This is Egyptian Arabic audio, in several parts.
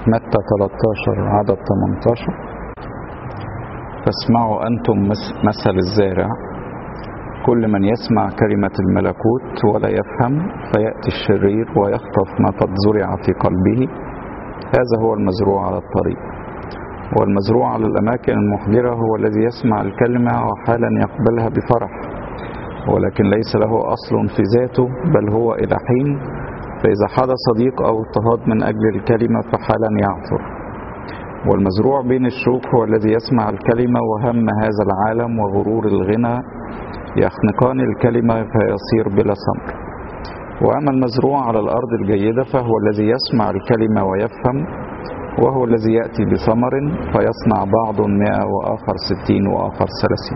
متى 13 عدد 18 فاسمعوا أنتم مثل الزارع كل من يسمع كلمة الملكوت ولا يفهم فيأتي الشرير ويخطف ما قد زرع في قلبه هذا هو المزروع على الطريق والمزروع على الأماكن المحجرة هو الذي يسمع الكلمة وحالا يقبلها بفرح ولكن ليس له أصل في ذاته بل هو إلى حين فإذا حدث ضيق أو اضطهاد من أجل الكلمة فحالا يعثر والمزروع بين الشوك هو الذي يسمع الكلمة وهم هذا العالم وغرور الغنى يخنقان الكلمة فيصير بلا ثمر وأما المزروع على الأرض الجيدة فهو الذي يسمع الكلمة ويفهم وهو الذي يأتي بثمر فيصنع بعض مئة وآخر ستين وآخر ثلاثين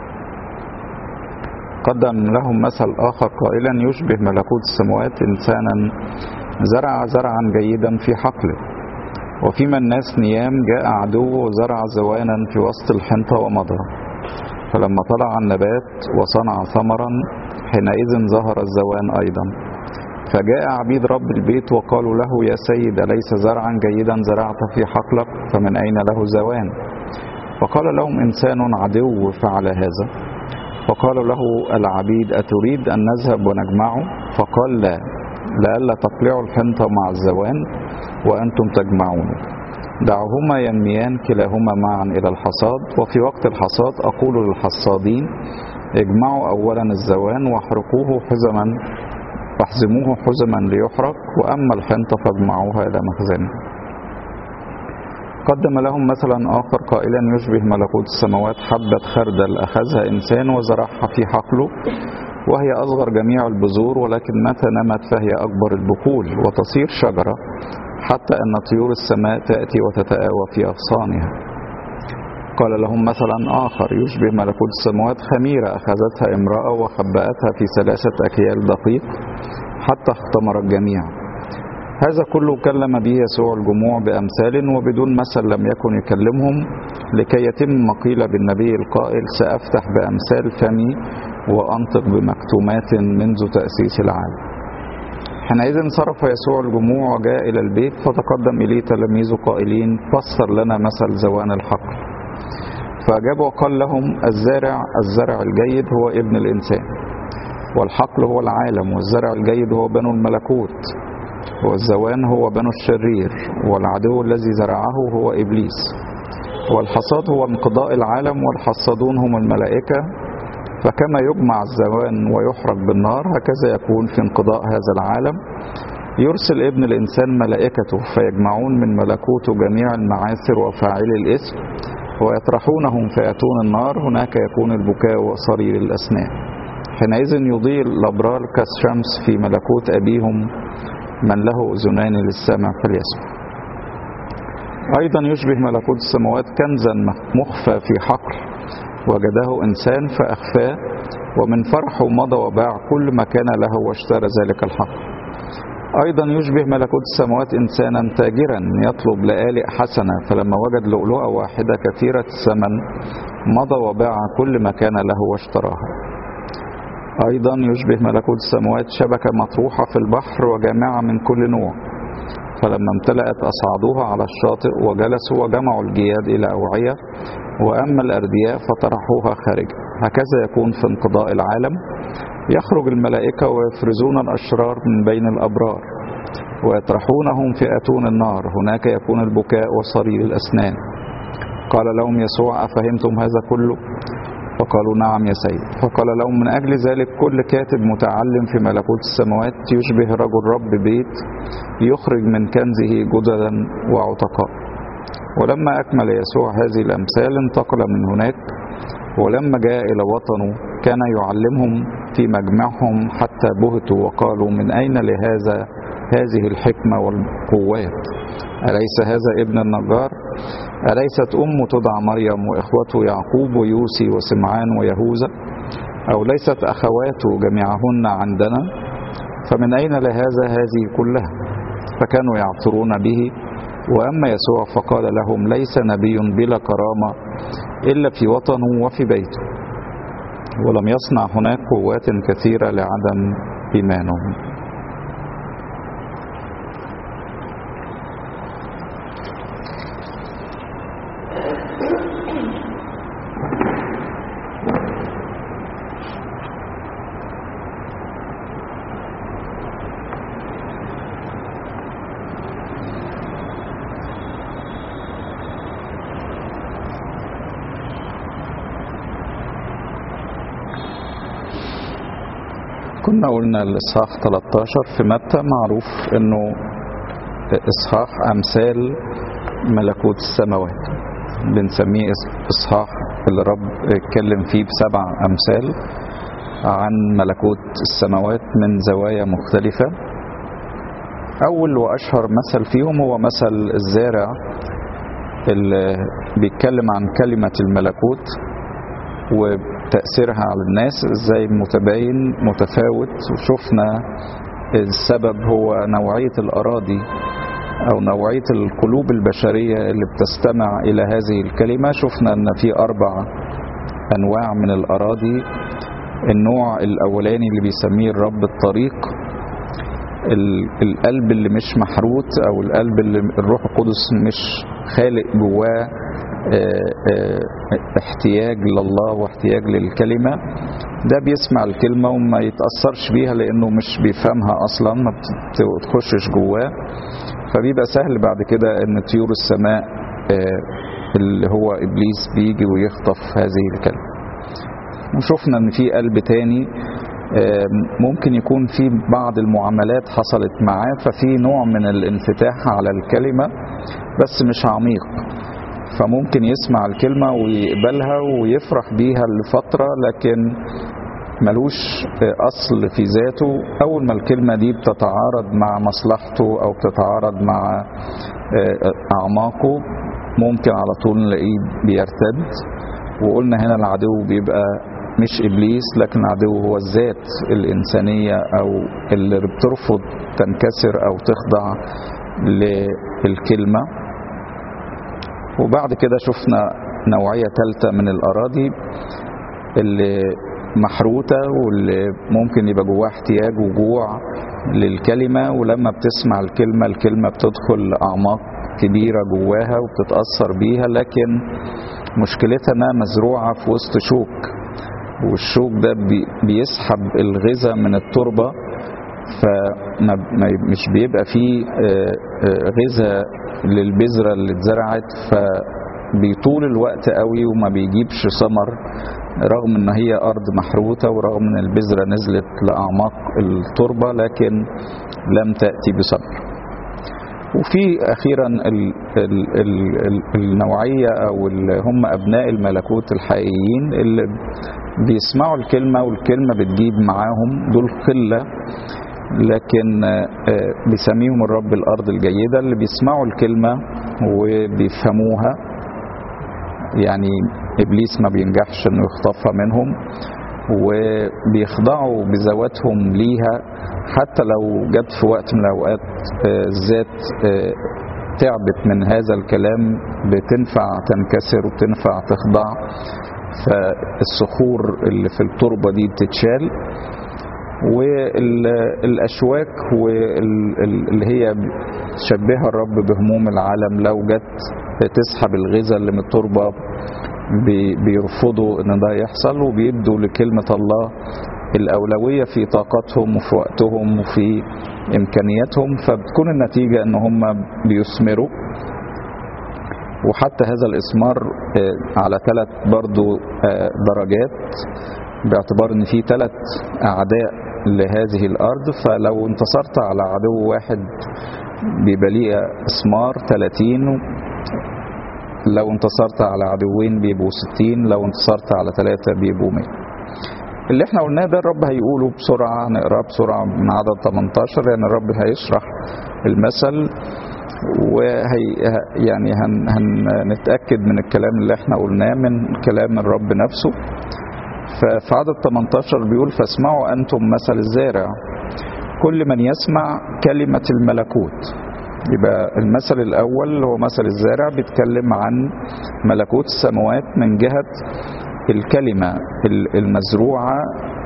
قدم لهم مثل آخر قائلا يشبه ملكوت السماوات إنسانا زرع زرعا جيدا في حقله وفيما الناس نيام جاء عدو وزرع زوانا في وسط الحنطة ومضى فلما طلع النبات وصنع ثمرا حينئذ ظهر الزوان أيضا فجاء عبيد رب البيت وقالوا له يا سيد أليس زرعا جيدا زرعت في حقلك فمن أين له زوان فقال لهم إنسان عدو فعل هذا فقال له العبيد أتريد أن نذهب ونجمعه فقال لا لئلا تقلعوا الحنطة مع الزوان وأنتم تجمعونه دعهما ينميان كلاهما معا إلى الحصاد وفي وقت الحصاد أقول للحصادين اجمعوا أولا الزوان واحرقوه حزما واحزموه حزما ليحرق وأما الحنطة فاجمعوها إلى مخزنه قدم لهم مثلا آخر قائلا يشبه ملكوت السماوات حبة خردل أخذها إنسان وزرعها في حقله وهي أصغر جميع البذور ولكن متى نمت فهي أكبر البقول وتصير شجرة حتى أن طيور السماء تأتي وتتآوى في أغصانها قال لهم مثلا آخر يشبه ملكوت السماوات خميرة أخذتها امرأة وخبأتها في ثلاثة أكيال دقيق حتى اختمر الجميع هذا كله كلم به يسوع الجموع بأمثال وبدون مثل لم يكن يكلمهم لكي يتم ما قيل بالنبي القائل سأفتح بأمثال فمي وأنطق بمكتومات منذ تأسيس العالم حينئذ انصرف يسوع الجموع وجاء إلى البيت فتقدم إليه تلاميذه قائلين فسر لنا مثل زوان الحقل فأجاب وقال لهم الزارع الزرع الجيد هو ابن الإنسان والحقل هو العالم والزرع الجيد هو بنو الملكوت والزوان هو بنو الشرير والعدو الذي زرعه هو إبليس والحصاد هو انقضاء العالم والحصادون هم الملائكة فكما يجمع الزوان ويحرق بالنار هكذا يكون في انقضاء هذا العالم يرسل ابن الإنسان ملائكته فيجمعون من ملكوته جميع المعاثر وفاعلي الإثم ويطرحونهم فيأتون النار هناك يكون البكاء وصرير الأسنان حينئذ يضيء الأبرار كالشمس في ملكوت أبيهم من له أذنان للسمع فليسمع أيضا يشبه ملكوت السماوات كنزا مخفى في حقل وجده إنسان فأخفاه ومن فرحه مضى وباع كل ما كان له واشترى ذلك الحقل أيضا يشبه ملكوت السماوات إنسانا تاجرا يطلب لآلئ حسنة فلما وجد لؤلؤة واحدة كثيرة الثمن مضى وباع كل ما كان له واشتراها أيضا يشبه ملكوت السماوات شبكة مطروحة في البحر وجامعة من كل نوع فلما امتلأت أصعدوها على الشاطئ وجلسوا وجمعوا الجياد إلى أوعية وأما الأردياء فطرحوها خارجا هكذا يكون في انقضاء العالم يخرج الملائكة ويفرزون الأشرار من بين الأبرار ويطرحونهم في أتون النار هناك يكون البكاء وصرير الأسنان قال لهم يسوع أفهمتم هذا كله فقالوا نعم يا سيد فقال لهم من أجل ذلك كل كاتب متعلم في ملكوت السماوات يشبه رجل رب بيت يخرج من كنزه جددا وعتقاء ولما أكمل يسوع هذه الأمثال انتقل من هناك ولما جاء إلى وطنه كان يعلمهم في مجمعهم حتى بهتوا وقالوا من أين لهذا هذه الحكمة والقوات أليس هذا ابن النجار أليست أمه تدعى مريم وإخوته يعقوب ويوسي وسمعان ويهوذا أو ليست أخواته جميعهن عندنا فمن أين لهذا هذه كلها فكانوا يعثرون به وأما يسوع فقال لهم ليس نبي بلا كرامة إلا في وطنه وفي بيته ولم يصنع هناك قوات كثيرة لعدم إيمانهم كنا قلنا الإصحاح 13 في متى معروف إنه إصحاح أمثال ملكوت السماوات بنسميه إصحاح اللي رب اتكلم فيه بسبع أمثال عن ملكوت السماوات من زوايا مختلفة أول وأشهر مثل فيهم هو مثل الزارع اللي بيتكلم عن كلمة الملكوت وتأثيرها على الناس ازاي متباين متفاوت وشفنا السبب هو نوعية الأراضي أو نوعية القلوب البشرية اللي بتستمع إلى هذه الكلمة شفنا أن في أربع أنواع من الأراضي النوع الأولاني اللي بيسميه الرب الطريق القلب اللي مش محروت أو القلب اللي الروح القدس مش خالق جواه احتياج لله واحتياج للكلمة ده بيسمع الكلمة وما يتأثرش بيها لأنه مش بيفهمها أصلا ما بتخشش جواه فبيبقى سهل بعد كده ان طيور السماء اللي هو ابليس بيجي ويخطف هذه الكلمه وشفنا ان في قلب تاني ممكن يكون في بعض المعاملات حصلت معاه ففي نوع من الانفتاح على الكلمه بس مش عميق فممكن يسمع الكلمه ويقبلها ويفرح بيها لفتره لكن ملوش اصل في ذاته اول ما الكلمه دي بتتعارض مع مصلحته او بتتعارض مع اعماقه ممكن على طول نلاقيه بيرتد وقلنا هنا العدو بيبقى مش ابليس لكن العدو هو الذات الانسانيه او اللي بترفض تنكسر او تخضع للكلمه وبعد كده شفنا نوعيه ثالثه من الاراضي اللي محروتة واللي ممكن يبقى جواها احتياج وجوع للكلمة ولما بتسمع الكلمة الكلمة بتدخل لأعماق كبيرة جواها وبتتأثر بيها لكن مشكلتها انها مزروعة في وسط شوك والشوك ده بيسحب الغذاء من التربة فمش بيبقى فيه غذاء للبذرة اللي اتزرعت فبيطول الوقت قوي وما بيجيبش ثمر رغم ان هي ارض محروته ورغم ان البذره نزلت لاعماق التربه لكن لم تاتي بثمر وفي اخيرا ال ال ال النوعيه او هم ابناء الملكوت الحقيقيين اللي بيسمعوا الكلمه والكلمه بتجيب معاهم دول قله لكن بيسميهم الرب الارض الجيده اللي بيسمعوا الكلمه وبيفهموها يعني ابليس ما بينجحش انه يخطفها منهم وبيخضعوا بذواتهم ليها حتى لو جت في وقت من الاوقات الذات تعبت من هذا الكلام بتنفع تنكسر وبتنفع تخضع فالصخور اللي في التربه دي بتتشال والاشواك واللي هي شبهها الرب بهموم العالم لو جت تسحب الغذاء اللي من التربه بيرفضوا ان ده يحصل وبيدوا لكلمه الله الاولويه في طاقتهم وفي وقتهم وفي امكانياتهم فبتكون النتيجه ان هم بيثمروا وحتى هذا الاسمار على ثلاث برضو درجات باعتبار ان في ثلاث اعداء لهذه الارض فلو انتصرت على عدو واحد بيبقى ليه اسمار 30 لو انتصرت على عدوين بيبقوا 60 لو انتصرت على ثلاثة بيبقوا 100 اللي احنا قلناه ده الرب هيقوله بسرعة نقراه بسرعة من عدد 18 يعني الرب هيشرح المثل وهي يعني هن هنتأكد من الكلام اللي احنا قلناه من كلام الرب نفسه ففي عدد 18 بيقول فاسمعوا أنتم مثل الزارع كل من يسمع كلمة الملكوت يبقى المثل الأول هو مثل الزارع بيتكلم عن ملكوت السماوات من جهة الكلمة المزروعة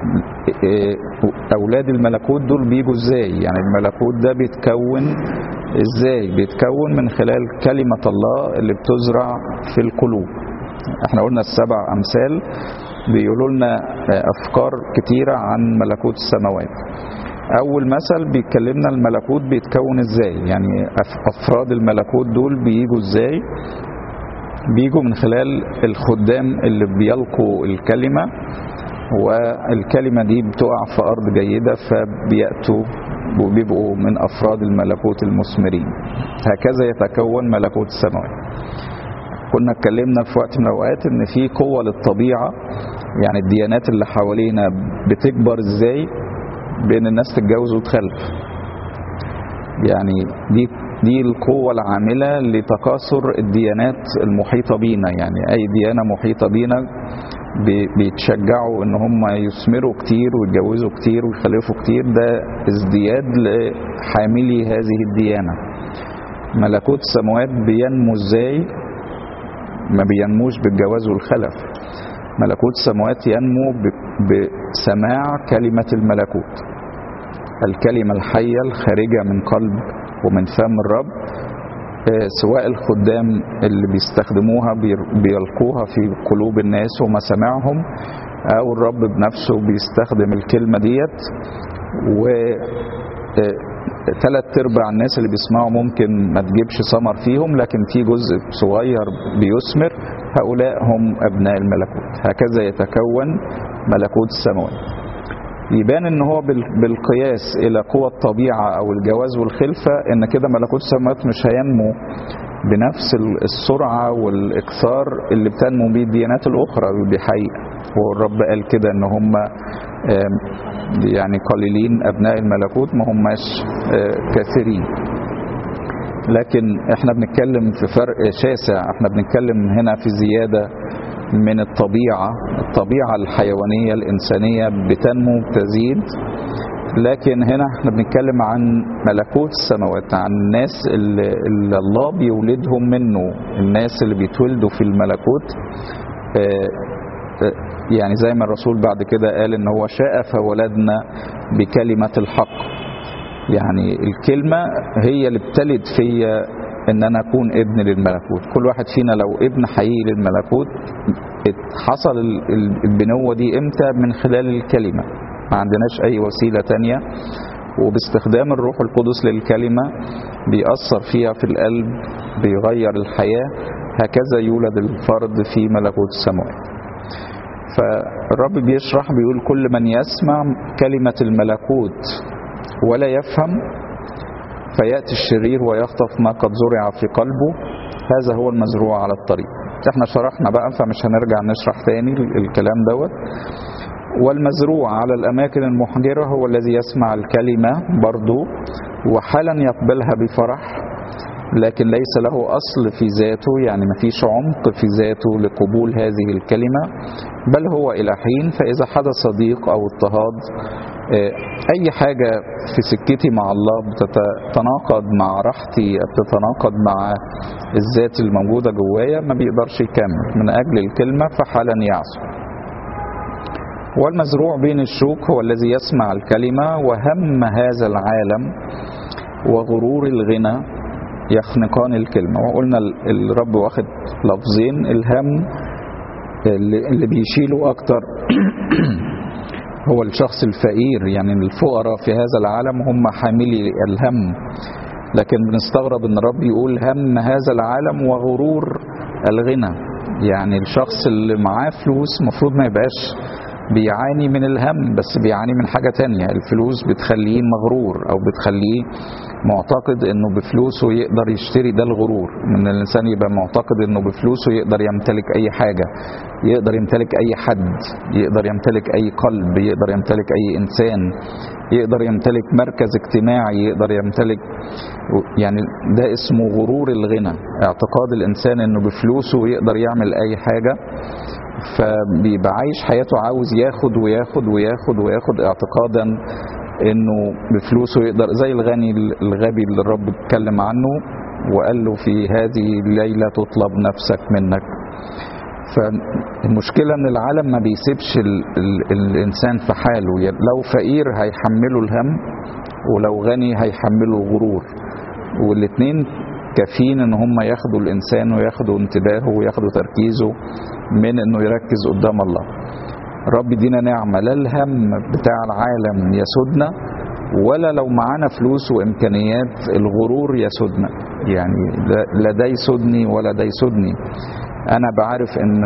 أولاد الملكوت دول بيجوا إزاي يعني الملكوت ده بيتكون إزاي بيتكون من خلال كلمة الله اللي بتزرع في القلوب احنا قلنا السبع أمثال بيقولوا لنا أفكار كتيرة عن ملكوت السماوات اول مثل بيتكلمنا الملكوت بيتكون ازاي يعني افراد الملكوت دول بيجوا ازاي بيجوا من خلال الخدام اللي بيلقوا الكلمة والكلمة دي بتقع في أرض جيدة فبيأتوا وبيبقوا من أفراد الملكوت المثمرين هكذا يتكون ملكوت السماوات كنا اتكلمنا في وقت من الأوقات إن في قوة للطبيعة يعني الديانات اللي حوالينا بتكبر إزاي بين الناس تتجوز وتخلف يعني دي دي القوة العاملة لتكاثر الديانات المحيطة بينا يعني أي ديانة محيطة بينا بيتشجعوا ان هم يثمروا كتير ويتجوزوا كتير ويخلفوا كتير ده ازدياد لحاملي هذه الديانة ملكوت السماوات بينمو ازاي ما بينموش بالجواز والخلف ملكوت السماوات ينمو بسماع كلمة الملكوت الكلمة الحية الخارجة من قلب ومن فم الرب سواء الخدام اللي بيستخدموها بيلقوها في قلوب الناس ومسامعهم او الرب بنفسه بيستخدم الكلمه ديت و ثلاث ارباع الناس اللي بيسمعوا ممكن ما تجيبش ثمر فيهم لكن في جزء صغير بيثمر هؤلاء هم ابناء الملكوت هكذا يتكون ملكوت السماوات يبان ان هو بالقياس الى قوى الطبيعه او الجواز والخلفه ان كده ملكوت السماوات مش هينمو بنفس السرعه والاكثار اللي بتنمو بيه الديانات الاخرى ودي حقيقه والرب قال كده ان هم يعني قليلين ابناء الملكوت ما هماش كثيرين لكن احنا بنتكلم في فرق شاسع احنا بنتكلم هنا في زياده من الطبيعة الطبيعة الحيوانية الإنسانية بتنمو بتزيد لكن هنا احنا بنتكلم عن ملكوت السماوات عن الناس اللي, اللي الله بيولدهم منه الناس اللي بيتولدوا في الملكوت يعني زي ما الرسول بعد كده قال ان هو شاء فولدنا بكلمة الحق يعني الكلمة هي اللي بتلد فيا ان انا اكون ابن للملكوت كل واحد فينا لو ابن حقيقي للملكوت حصل البنوة دي امتى من خلال الكلمة ما عندناش اي وسيلة تانية وباستخدام الروح القدس للكلمة بيأثر فيها في القلب بيغير الحياة هكذا يولد الفرد في ملكوت السماوات فالرب بيشرح بيقول كل من يسمع كلمة الملكوت ولا يفهم فيأتي الشرير ويخطف ما قد زرع في قلبه هذا هو المزروع على الطريق احنا شرحنا بقى فمش هنرجع نشرح تاني الكلام دوت والمزروع على الأماكن المحجرة هو الذي يسمع الكلمة برضو وحالا يقبلها بفرح لكن ليس له أصل في ذاته يعني ما فيش عمق في ذاته لقبول هذه الكلمة بل هو إلى حين فإذا حدث ضيق أو اضطهاد أي حاجة في سكتي مع الله بتتناقض مع راحتي بتتناقض مع الذات الموجودة جوايا ما بيقدرش يكمل من أجل الكلمة فحالا يعصو والمزروع بين الشوك هو الذي يسمع الكلمة وهم هذا العالم وغرور الغنى يخنقان الكلمة وقلنا الرب واخد لفظين الهم اللي بيشيله أكتر هو الشخص الفقير يعني الفقراء في هذا العالم هم حاملي الهم لكن بنستغرب ان الرب يقول هم هذا العالم وغرور الغنى يعني الشخص اللي معاه فلوس المفروض ما يبقاش بيعاني من الهم بس بيعاني من حاجة تانية الفلوس بتخليه مغرور أو بتخليه معتقد انه بفلوسه يقدر يشتري ده الغرور من الانسان يبقى معتقد انه بفلوسه يقدر يمتلك اي حاجة يقدر يمتلك اي حد يقدر يمتلك اي قلب يقدر يمتلك اي انسان يقدر يمتلك مركز اجتماعي يقدر يمتلك يعني ده اسمه غرور الغنى اعتقاد الانسان انه بفلوسه يقدر يعمل اي حاجة فبيبقى عايش حياته عاوز ياخد وياخد وياخد وياخد اعتقادا انه بفلوسه يقدر زي الغني الغبي اللي الرب اتكلم عنه وقال له في هذه الليله تطلب نفسك منك فالمشكله ان العالم ما بيسيبش ال ال الانسان في حاله لو فقير هيحمله الهم ولو غني هيحمله غرور والاثنين كافيين ان هم ياخدوا الانسان وياخدوا انتباهه وياخدوا تركيزه من انه يركز قدام الله رب يدينا نعمة لا الهم بتاع العالم يسودنا ولا لو معانا فلوس وامكانيات الغرور يسودنا يعني لا ده يسودني ولا ده يسودني انا بعرف ان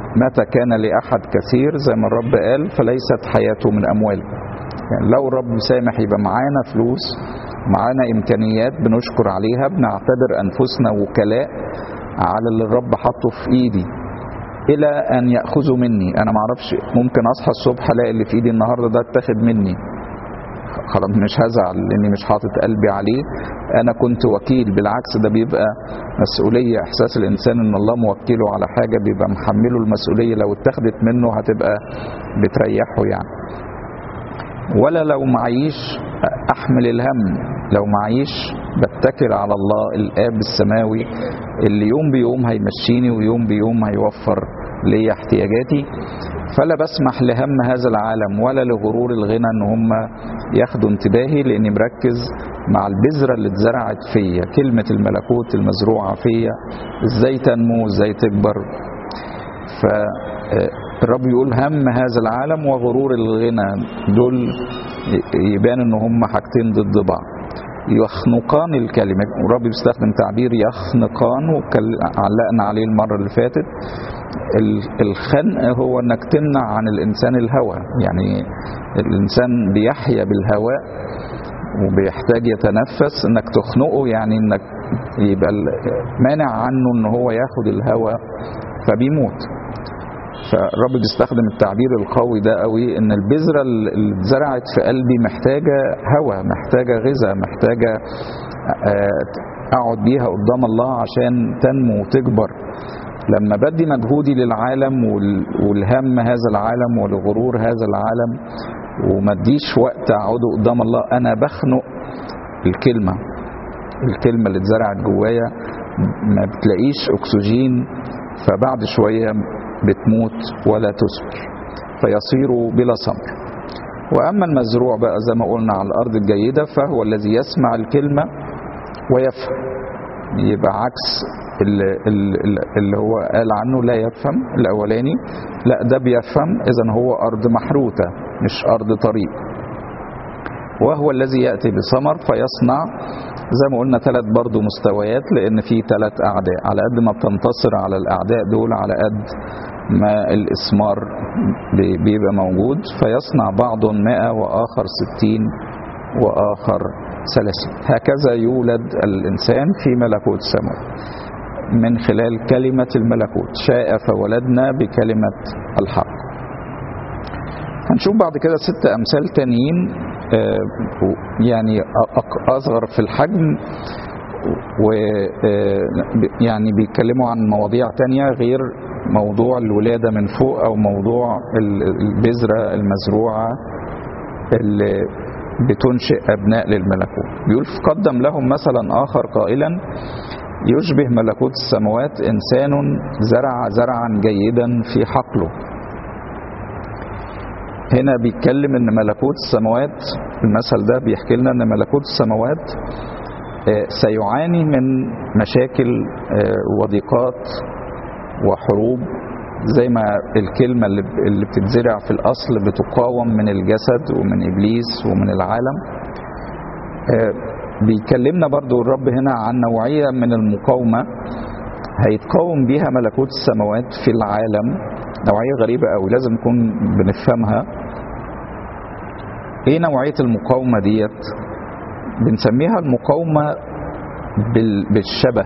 متى كان لأحد كثير زي ما الرب قال فليست حياته من أمواله يعني لو الرب سامح يبقى معانا فلوس معانا إمكانيات بنشكر عليها بنعتبر أنفسنا وكلاء على اللي الرب حطه في إيدي إلى أن يأخذوا مني أنا معرفش ممكن أصحى الصبح ألاقي اللي في إيدي النهاردة ده اتاخد مني خلاص مش هزعل لاني مش حاطط قلبي عليه انا كنت وكيل بالعكس ده بيبقى مسؤوليه احساس الانسان ان الله موكله على حاجه بيبقى محمله المسؤوليه لو اتخذت منه هتبقى بتريحه يعني ولا لو معيش احمل الهم لو معيش بتكل على الله الاب السماوي اللي يوم بيوم هيمشيني ويوم بيوم هيوفر لي احتياجاتي فلا بسمح لهم هذا العالم ولا لغرور الغنى ان هم ياخدوا انتباهي لاني مركز مع البذره اللي اتزرعت فيا كلمه الملكوت المزروعه فيا ازاي تنمو ازاي تكبر فالرب يقول هم هذا العالم وغرور الغنى دول يبان ان هم حاجتين ضد بعض يخنقان الكلمة والرب بيستخدم تعبير يخنقان وعلقنا عليه المرة اللي فاتت الخنق هو انك تمنع عن الانسان الهوى يعني الانسان بيحيا بالهواء وبيحتاج يتنفس انك تخنقه يعني انك يبقى مانع عنه ان هو ياخد الهوى فبيموت فالرب بيستخدم التعبير القوي ده قوي ان البذره اللي اتزرعت في قلبي محتاجه هواء محتاجه غذاء محتاجه اقعد بيها قدام الله عشان تنمو وتكبر لما بدي مجهودي للعالم والهم هذا العالم ولغرور هذا العالم وما اديش وقت اقعده قدام الله انا بخنق الكلمه الكلمه اللي اتزرعت جوايا ما بتلاقيش اكسجين فبعد شويه بتموت ولا تثمر فيصير بلا ثمر واما المزروع بقى زي ما قلنا على الارض الجيده فهو الذي يسمع الكلمه ويفهم يبقى عكس اللي, اللي هو قال عنه لا يفهم الاولاني لا ده بيفهم اذا هو ارض محروته مش ارض طريق وهو الذي ياتي بثمر فيصنع زي ما قلنا ثلاث برضه مستويات لان في ثلاث اعداء على قد ما بتنتصر على الاعداء دول على قد ما الاسمار بيبقى موجود فيصنع بعض مائة واخر ستين واخر ثلاثين هكذا يولد الانسان في ملكوت السماء من خلال كلمة الملكوت شاء فولدنا بكلمة الحق هنشوف بعد كده ست أمثال تانيين يعني أصغر في الحجم ويعني بيتكلموا عن مواضيع تانية غير موضوع الولادة من فوق أو موضوع البذرة المزروعة اللي بتنشئ أبناء للملكوت بيقول قدم لهم مثلا آخر قائلا يشبه ملكوت السماوات إنسان زرع زرعا جيدا في حقله هنا بيتكلم ان ملكوت السماوات المثل ده بيحكي لنا ان ملكوت السماوات سيعاني من مشاكل وضيقات وحروب زي ما الكلمة اللي بتتزرع في الأصل بتقاوم من الجسد ومن إبليس ومن العالم بيكلمنا برضو الرب هنا عن نوعية من المقاومة هيتقاوم بيها ملكوت السماوات في العالم نوعية غريبة قوي لازم نكون بنفهمها ايه نوعية المقاومة ديت بنسميها المقاومة بالشبه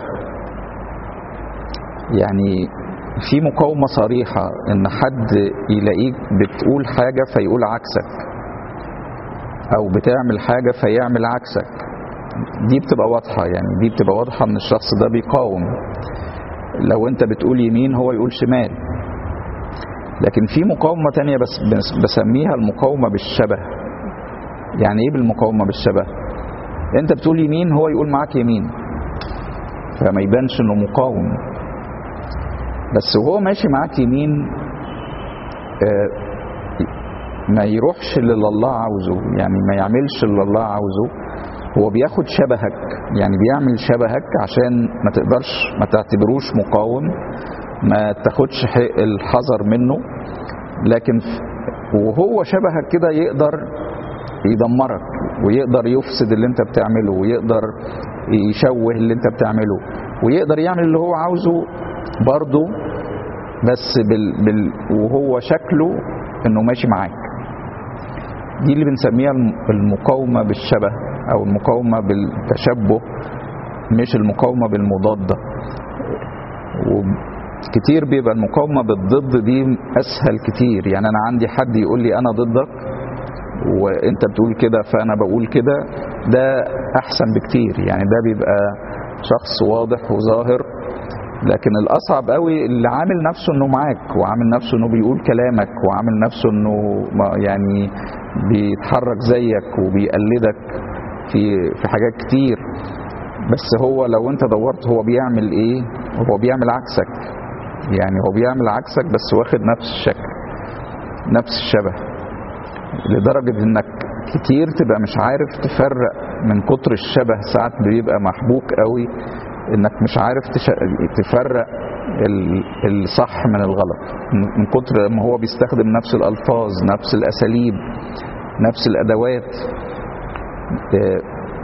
يعني في مقاومة صريحة ان حد يلاقيك بتقول حاجة فيقول عكسك او بتعمل حاجة فيعمل عكسك دي بتبقى واضحة يعني دي بتبقى واضحة ان الشخص ده بيقاوم لو انت بتقول يمين هو يقول شمال لكن في مقاومة تانية بس بسميها المقاومة بالشبه يعني ايه بالمقاومة بالشبه انت بتقول يمين هو يقول معاك يمين فما يبانش انه مقاوم بس وهو ماشي معاك يمين آه ما يروحش للي الله عاوزه يعني ما يعملش اللي الله عاوزه هو بياخد شبهك يعني بيعمل شبهك عشان ما تقدرش ما تعتبروش مقاوم ما تاخدش الحذر منه لكن وهو شبهك كده يقدر يدمرك ويقدر يفسد اللي انت بتعمله ويقدر يشوه اللي انت بتعمله ويقدر يعمل اللي هو عاوزه برضه بس بال... بال... وهو شكله انه ماشي معاك دي اللي بنسميها الم- المقاومة بالشبه او المقاومة بالتشبه مش المقاومة بالمضادة وكتير بيبقى المقاومة بالضد دي اسهل كتير يعني انا عندي حد يقول لي انا ضدك وانت بتقول كده فانا بقول كده ده احسن بكتير يعني ده بيبقى شخص واضح وظاهر لكن الاصعب قوي اللي عامل نفسه انه معاك وعامل نفسه انه بيقول كلامك وعامل نفسه انه ما- يعني بيتحرك زيك وبيقلدك في في حاجات كتير بس هو لو انت دورت هو بيعمل ايه هو بيعمل عكسك يعني هو بيعمل عكسك بس واخد نفس الشكل نفس الشبه لدرجة انك كتير تبقى مش عارف تفرق من كتر الشبه ساعات بيبقى محبوك قوي انك مش عارف تش- تفرق ال- الصح من الغلط من- من كتر ما هو بيستخدم نفس الالفاظ نفس الاساليب نفس الادوات آه،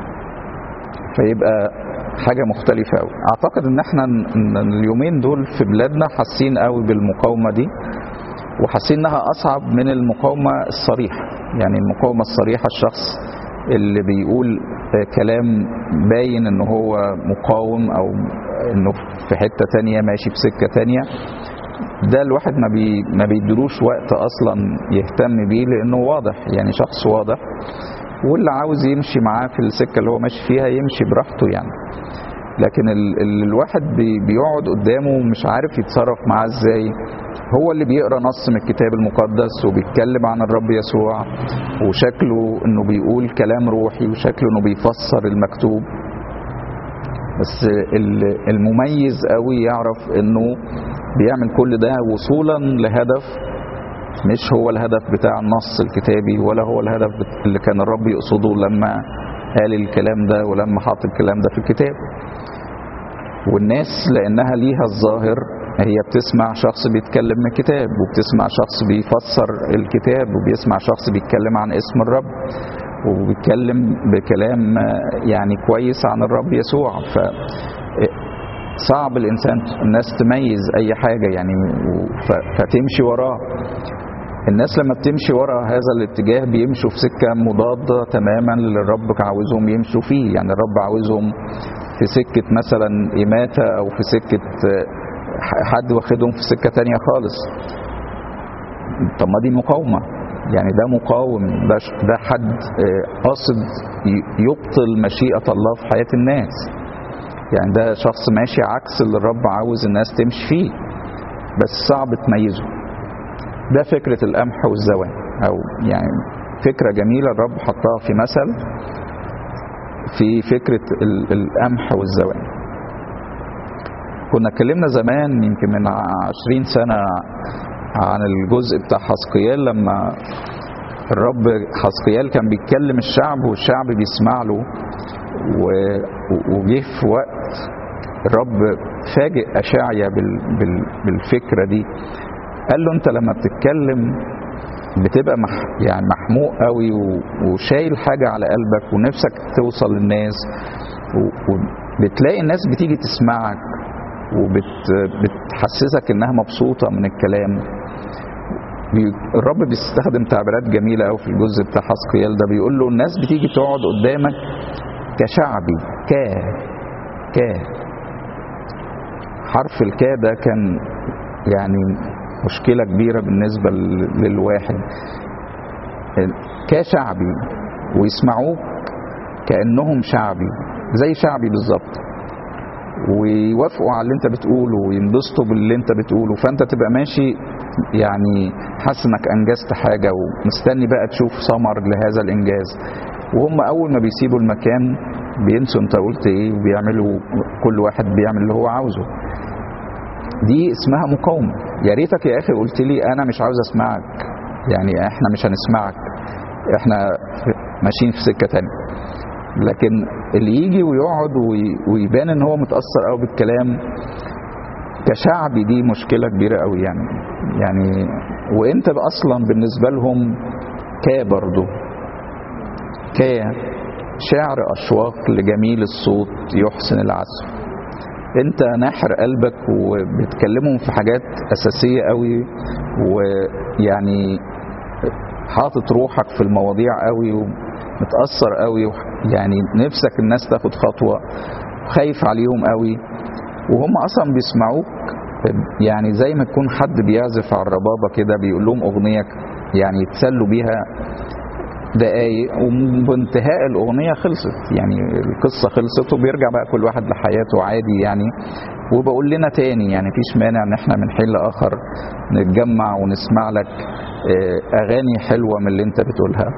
فيبقى حاجه مختلفه قوي اعتقد ان احنا ن- ن- اليومين دول في بلادنا حاسين قوي بالمقاومه دي وحاسين انها اصعب من المقاومه الصريحه يعني المقاومه الصريحه الشخص اللي بيقول آه، كلام باين ان هو مقاوم او انه في حته تانية ماشي في سكه تانية ده الواحد ما بي ما بيدلوش وقت اصلا يهتم بيه لانه واضح يعني شخص واضح واللي عاوز يمشي معاه في السكه اللي هو ماشي فيها يمشي براحته يعني لكن ال ال الواحد بي بيقعد قدامه ومش عارف يتصرف معاه ازاي هو اللي بيقرا نص من الكتاب المقدس وبيتكلم عن الرب يسوع وشكله انه بيقول كلام روحي وشكله انه بيفسر المكتوب بس ال- المميز قوي يعرف انه بيعمل كل ده وصولا لهدف مش هو الهدف بتاع النص الكتابي ولا هو الهدف بت- اللي كان الرب يقصده لما قال الكلام ده ولما حط الكلام ده في الكتاب والناس لانها ليها الظاهر هي بتسمع شخص بيتكلم من الكتاب وبتسمع شخص بيفسر الكتاب وبيسمع شخص بيتكلم عن اسم الرب وبيتكلم بكلام آه، يعني كويس عن الرب يسوع ف صعب الانسان الناس تميز اي حاجه يعني و- ف- فتمشي وراه الناس لما بتمشي ورا هذا الاتجاه بيمشوا في سكه مضاده تماما للي الرب عاوزهم يمشوا فيه يعني الرب عاوزهم في سكه مثلا اماته او في سكه آه، ح- حد واخدهم في سكه تانية خالص طب ما دي مقاومه يعني ده مقاوم ده ش- ده حد آه، قاصد ي- يبطل مشيئه الله في حياه الناس يعني ده شخص ماشي عكس اللي الرب عاوز الناس تمشي فيه بس صعب تميزه ده فكرة القمح والزوان أو يعني فكرة جميلة الرب حطها في مثل في فكرة ال- القمح والزوان كنا اتكلمنا زمان يمكن من عشرين سنة عن الجزء بتاع حسقيال لما الرب حسقيال كان بيتكلم الشعب والشعب بيسمع له و- وجه في وقت الرب فاجئ أشعيا بال- بال- بالفكرة دي قال له انت لما بتتكلم بتبقى مح يعني محموق قوي و- وشايل حاجة على قلبك ونفسك توصل للناس و- وبتلاقي الناس بتيجي تسمعك وبتحسسك انها مبسوطة من الكلام بي- الرب بيستخدم تعبيرات جميلة قوي في الجزء بتاع حسقيال ده بيقول له الناس بتيجي تقعد قدامك كشعبي كا كا حرف الكا ده كان يعني مشكلة كبيرة بالنسبة لل- للواحد كشعبي ويسمعوك كأنهم شعبي زي شعبي بالظبط ويوافقوا على اللي انت بتقوله وينبسطوا باللي انت بتقوله فانت تبقى ماشي يعني حاسس انك انجزت حاجة ومستني بقى تشوف ثمر لهذا الانجاز وهم اول ما بيسيبوا المكان بينسوا انت قلت ايه وبيعملوا كل واحد بيعمل اللي هو عاوزه دي اسمها مقاومة يا ريتك يا اخي قلت لي انا مش عاوز اسمعك يعني احنا مش هنسمعك احنا ماشيين في سكة تانية لكن اللي يجي ويقعد وي- ويبان ان هو متأثر قوي بالكلام كشعب دي مشكلة كبيرة قوي يعني يعني وانت اصلا بالنسبة لهم كا برضو كا شعر اشواق لجميل الصوت يحسن العزف انت ناحر قلبك وبتكلمهم في حاجات اساسيه قوي ويعني حاطط روحك في المواضيع قوي ومتاثر قوي يعني نفسك الناس تاخد خطوه خايف عليهم قوي وهم اصلا بيسمعوك يعني زي ما تكون حد بيعزف على الربابه كده بيقول لهم اغنيه يعني يتسلوا بيها دقايق وبانتهاء الاغنيه خلصت يعني القصه خلصت وبيرجع بقى كل واحد لحياته عادي يعني وبقول لنا تاني يعني مفيش مانع ان احنا من حين لاخر نتجمع ونسمع لك اغاني حلوه من اللي انت بتقولها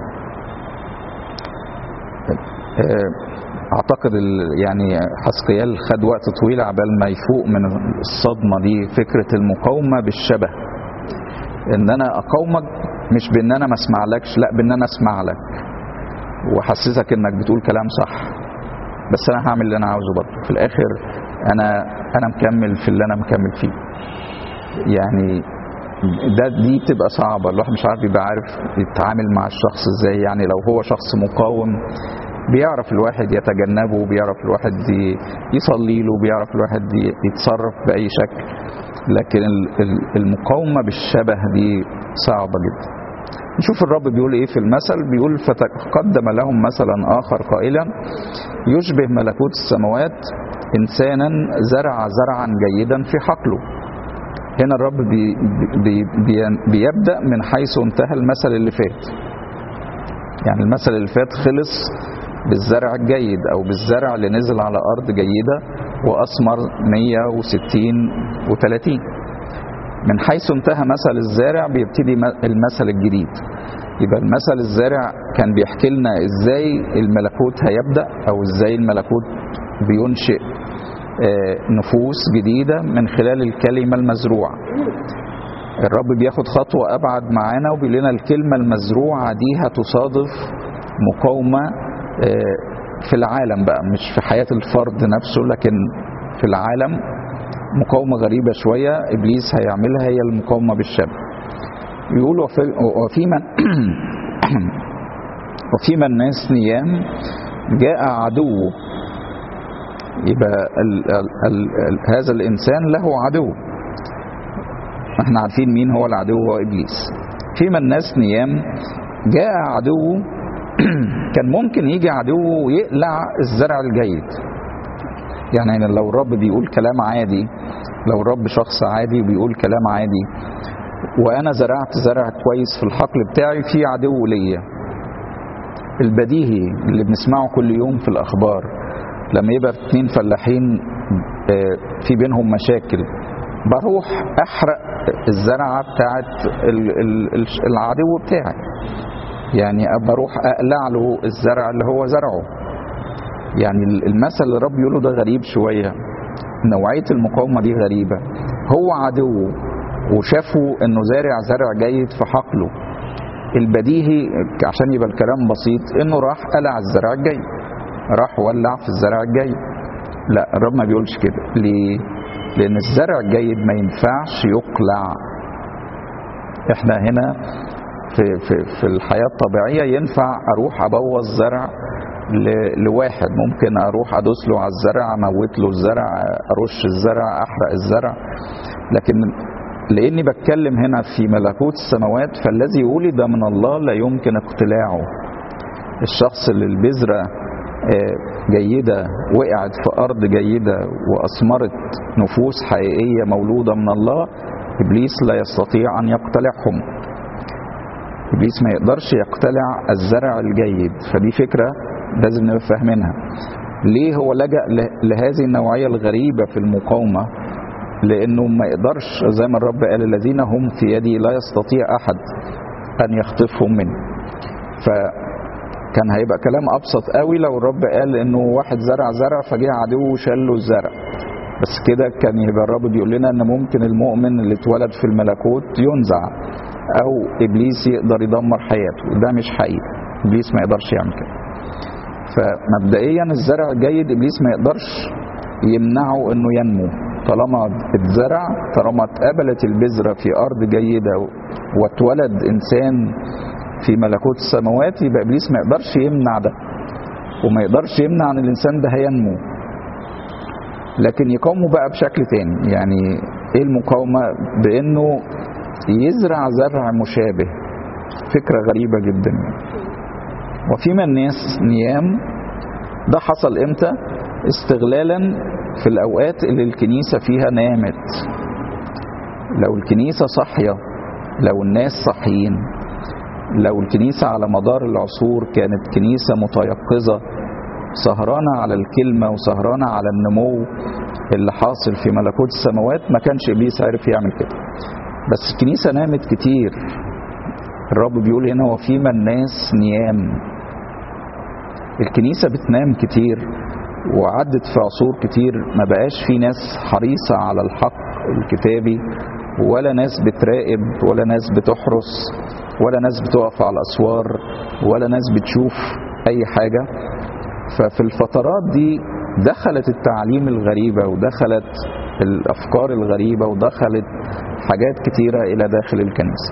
اعتقد يعني حسقيال خد وقت طويل عبال ما يفوق من الصدمه دي فكره المقاومه بالشبه ان انا اقاومك مش بان انا ما اسمعلكش لا بان انا اسمع لك واحسسك انك بتقول كلام صح بس انا هعمل اللي انا عاوزه برضه في الاخر انا انا مكمل في اللي انا مكمل فيه يعني ده دي بتبقى صعبه الواحد مش عارف يبقى عارف يتعامل مع الشخص ازاي يعني لو هو شخص مقاوم بيعرف الواحد يتجنبه بيعرف الواحد يصلي له بيعرف الواحد يتصرف باي شكل لكن المقاومه بالشبه دي صعبه جدا نشوف الرب بيقول ايه في المثل بيقول فتقدم لهم مثلا اخر قائلا يشبه ملكوت السماوات انسانا زرع زرعا جيدا في حقله هنا الرب بي بي بي بيبدا من حيث انتهى المثل اللي فات يعني المثل اللي فات خلص بالزرع الجيد او بالزرع اللي نزل على ارض جيده واثمر 160 و30 من حيث انتهى مثل الزارع بيبتدي المثل الجديد يبقى المثل الزارع كان بيحكي لنا ازاي الملكوت هيبدا او ازاي الملكوت بينشئ نفوس جديده من خلال الكلمه المزروعه الرب بياخد خطوه ابعد معانا وبيقول لنا الكلمه المزروعه دي هتصادف مقاومه في العالم بقى مش في حياه الفرد نفسه لكن في العالم مقاومه غريبه شويه ابليس هيعملها هي المقاومه بالشبه يقول وفي من وفي من الناس نيام جاء عدوه يبقى ال ال ال ال هذا الانسان له عدو احنا عارفين مين هو العدو هو ابليس في من الناس نيام جاء عدوه كان ممكن يجي عدوه ويقلع الزرع الجيد يعني لو الرب بيقول كلام عادي لو الرب شخص عادي وبيقول كلام عادي وانا زرعت زرع كويس في الحقل بتاعي في عدو ليا البديهي اللي بنسمعه كل يوم في الاخبار لما يبقى اتنين فلاحين في بينهم مشاكل بروح احرق الزرعه بتاعت العدو بتاعي يعني بروح اقلع له الزرع اللي هو زرعه يعني المثل اللي الرب يقوله ده غريب شويه نوعيه المقاومه دي غريبه هو عدو وشافوا انه زارع زرع جيد في حقله البديهي عشان يبقى الكلام بسيط انه راح قلع الزرع الجيد راح ولع في الزرع الجيد لا الرب ما بيقولش كده ليه لان الزرع الجيد ما ينفعش يقلع احنا هنا في, في, في الحياة الطبيعية ينفع اروح ابوظ زرع لواحد ممكن اروح ادوس له على الزرع اموت له الزرع ارش الزرع احرق الزرع لكن لاني بتكلم هنا في ملكوت السماوات فالذي يقولي ده من الله لا يمكن اقتلاعه الشخص اللي البذره جيده وقعت في ارض جيده واثمرت نفوس حقيقيه مولوده من الله ابليس لا يستطيع ان يقتلعهم ابليس ما يقدرش يقتلع الزرع الجيد فدي فكره لازم نبقى فاهمينها ليه هو لجأ لهذه النوعيه الغريبه في المقاومه لانه ما يقدرش زي ما الرب قال الذين هم في يدي لا يستطيع احد ان يخطفهم مني فكان هيبقى كلام ابسط قوي لو الرب قال انه واحد زرع زرع فجه عدو وشال له الزرع بس كده كان يبقى الرب بيقول لنا ان ممكن المؤمن اللي اتولد في الملكوت ينزع او ابليس يقدر يدمر حياته ده مش حقيقي ابليس ما يقدرش يعمل كده فمبدئيا الزرع الجيد ابليس ما يقدرش يمنعه انه ينمو طالما اتزرع طالما اتقبلت البذرة في أرض جيدة واتولد إنسان في ملكوت السماوات يبقى إبليس ما يقدرش يمنع ده وما يقدرش يمنع أن الإنسان ده هينمو لكن يقاوموا بقى بشكل تاني يعني ايه المقاومة بانه يزرع زرع مشابه فكرة غريبة جدا وفيما الناس نيام ده حصل امتى استغلالا في الاوقات اللي الكنيسة فيها نامت لو الكنيسة صاحية لو الناس صاحيين لو الكنيسة على مدار العصور كانت كنيسة متيقظة سهرانة على الكلمة وسهرانة على النمو اللي حاصل في ملكوت السماوات ما كانش إبليس عارف يعمل كده بس الكنيسة نامت كتير الرب بيقول هنا وفيما الناس نيام الكنيسة بتنام كتير وعدت في عصور كتير ما بقاش في ناس حريصة على الحق الكتابي ولا ناس بتراقب ولا ناس بتحرس ولا ناس بتقف على الأسوار ولا ناس بتشوف أي حاجة ففي الفترات دي دخلت التعليم الغريبة ودخلت الأفكار الغريبة ودخلت حاجات كتيرة إلى داخل الكنيسة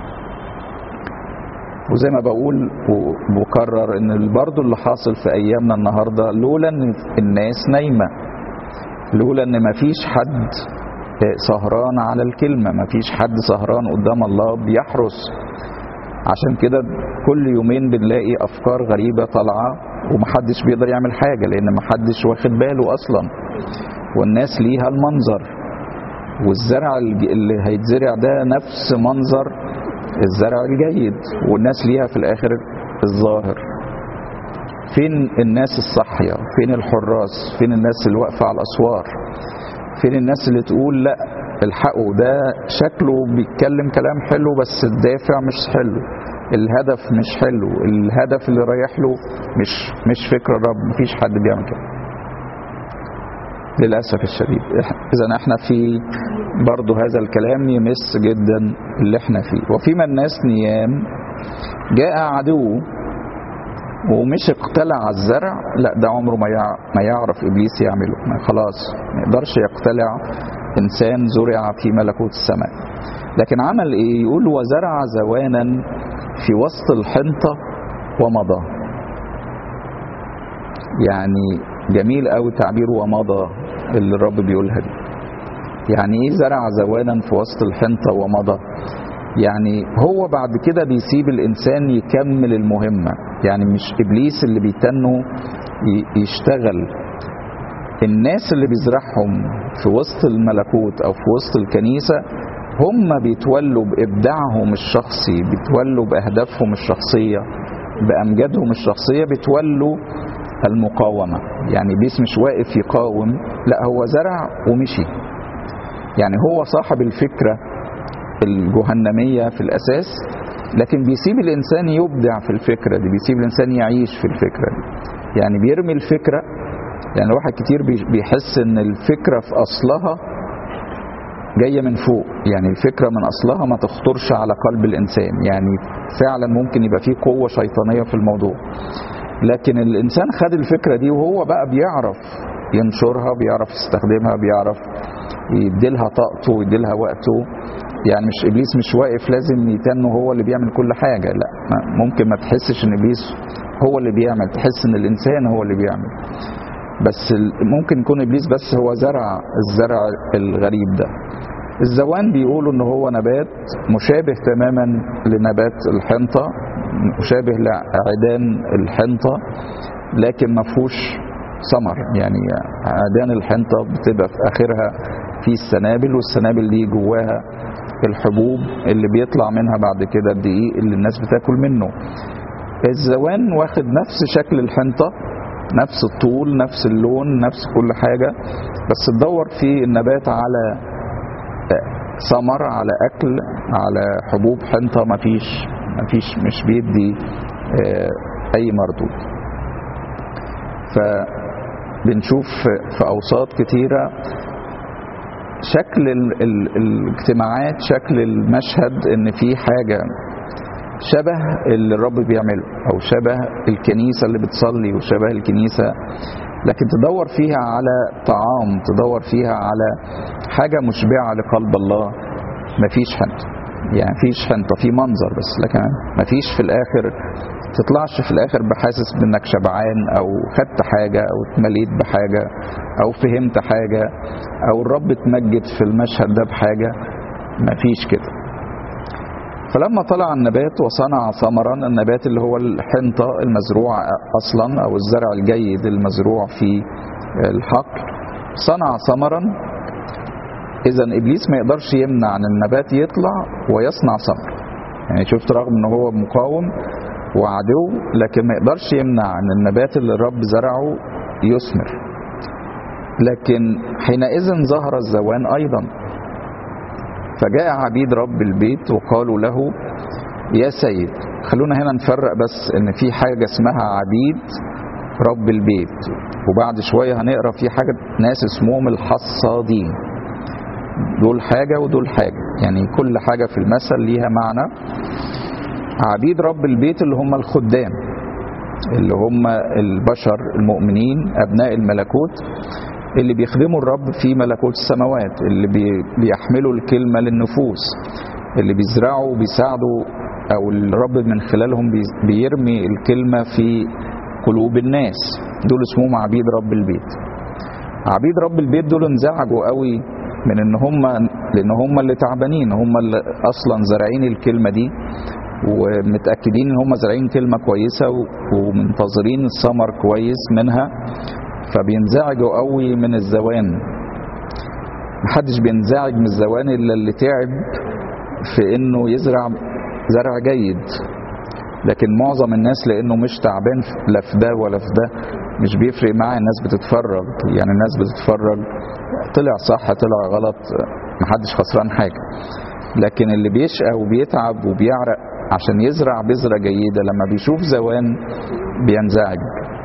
وزي ما بقول وبكرر ان برضه اللي حاصل في ايامنا النهارده لولا ان الناس نايمه لولا ان مفيش حد سهران على الكلمه مفيش حد سهران قدام الله بيحرس عشان كده كل يومين بنلاقي افكار غريبه طالعه ومحدش بيقدر يعمل حاجه لان محدش واخد باله اصلا والناس ليها المنظر والزرع اللي هيتزرع ده نفس منظر الزرع الجيد والناس ليها في الاخر الظاهر فين الناس الصحية فين الحراس فين الناس اللي واقفة على الأسوار فين الناس اللي تقول لا الحقوا ده شكله بيتكلم كلام حلو بس الدافع مش حلو الهدف مش حلو الهدف اللي رايح له مش مش فكر الرب مفيش حد بيعمل كده للأسف الشديد إذا احنا في برضو هذا الكلام يمس جدا اللي احنا فيه وفيما الناس نيام جاء عدو ومش اقتلع الزرع لا ده عمره ما ما يعرف ابليس يعمله ما خلاص ما يقدرش يقتلع انسان زرع في ملكوت السماء لكن عمل ايه يقول وزرع زوانا في وسط الحنطه ومضى يعني جميل قوي تعبير ومضى اللي الرب بيقولها دي يعني ايه زرع زوانا في وسط الحنطه ومضى يعني هو بعد كده بيسيب الانسان يكمل المهمه يعني مش ابليس اللي بيتنه يشتغل الناس اللي بيزرعهم في وسط الملكوت او في وسط الكنيسه هم بيتولوا بابداعهم الشخصي بيتولوا باهدافهم الشخصيه بامجادهم الشخصيه بيتولوا المقاومه يعني ابليس مش واقف يقاوم لا هو زرع ومشي يعني هو صاحب الفكره الجهنميه في الاساس لكن بيسيب الانسان يبدع في الفكره دي بيسيب الانسان يعيش في الفكره دي يعني بيرمي الفكره يعني الواحد كتير بيحس ان الفكره في اصلها جايه من فوق يعني الفكره من اصلها ما تخطرش على قلب الانسان يعني فعلا ممكن يبقى فيه قوه شيطانيه في الموضوع لكن الانسان خد الفكره دي وهو بقى بيعرف ينشرها بيعرف يستخدمها بيعرف يديلها طاقته ويديلها وقته يعني مش ابليس مش واقف لازم يتنه هو اللي بيعمل كل حاجه لا ممكن ما تحسش ان ابليس هو اللي بيعمل تحس ان الانسان هو اللي بيعمل بس ممكن يكون ابليس بس هو زرع الزرع الغريب ده الزوان بيقولوا ان هو نبات مشابه تماما لنبات الحنطه مشابه لعيدان الحنطه لكن ما فيهوش ثمر يعني عيدان الحنطه بتبقى في اخرها في السنابل والسنابل دي جواها الحبوب اللي بيطلع منها بعد كده الدقيق اللي الناس بتاكل منه الزوان واخد نفس شكل الحنطه نفس الطول نفس اللون نفس كل حاجة بس تدور في النبات على ثمر على أكل على حبوب حنطة مفيش مفيش مش بيدي أي مردود فبنشوف في أوساط كتيرة شكل ال ال الاجتماعات شكل المشهد ان في حاجة شبه اللي الرب بيعمله او شبه الكنيسه اللي بتصلي وشبه الكنيسه لكن تدور فيها على طعام تدور فيها على حاجه مشبعه لقلب الله مفيش حنطه يعني مفيش حنطه في منظر بس لكن مفيش في الاخر تطلعش في الاخر بحاسس بانك شبعان او خدت حاجة او اتمليت بحاجة او فهمت حاجة او الرب اتمجد في المشهد ده بحاجة مفيش كده فلما طلع النبات وصنع ثمرا النبات اللي هو الحنطة المزروع اصلا او الزرع الجيد المزروع في الحقل صنع ثمرا اذا ابليس ما يقدرش يمنع ان النبات يطلع ويصنع ثمر يعني شفت رغم ان هو مقاوم وعدو لكن ما يقدرش يمنع ان النبات اللي الرب زرعه يثمر لكن حينئذ ظهر الزوان ايضا فجاء عبيد رب البيت وقالوا له يا سيد خلونا هنا نفرق بس ان في حاجه اسمها عبيد رب البيت وبعد شويه هنقرا في حاجه ناس اسمهم الحصادين دول حاجه ودول حاجه يعني كل حاجه في المثل ليها معنى عبيد رب البيت اللي هم الخدام اللي هم البشر المؤمنين ابناء الملكوت اللي بيخدموا الرب في ملكوت السماوات اللي بيحملوا الكلمه للنفوس اللي بيزرعوا وبيساعدوا او الرب من خلالهم بيرمي الكلمه في قلوب الناس دول اسمهم عبيد رب البيت عبيد رب البيت دول انزعجوا قوي من ان هم لان هم اللي تعبانين هم اللي اصلا زارعين الكلمه دي ومتاكدين ان هم زارعين كلمه كويسه ومنتظرين الثمر كويس منها فبينزعجوا قوي من الزوان محدش بينزعج من الزوان الا اللي تعب في انه يزرع زرع جيد لكن معظم الناس لانه مش تعبان لا في ده ولا في ده مش بيفرق معاه الناس بتتفرج يعني الناس بتتفرج طلع صح طلع غلط محدش خسران حاجه لكن اللي بيشقى وبيتعب وبيعرق عشان يزرع بذره جيده لما بيشوف زوان بينزعج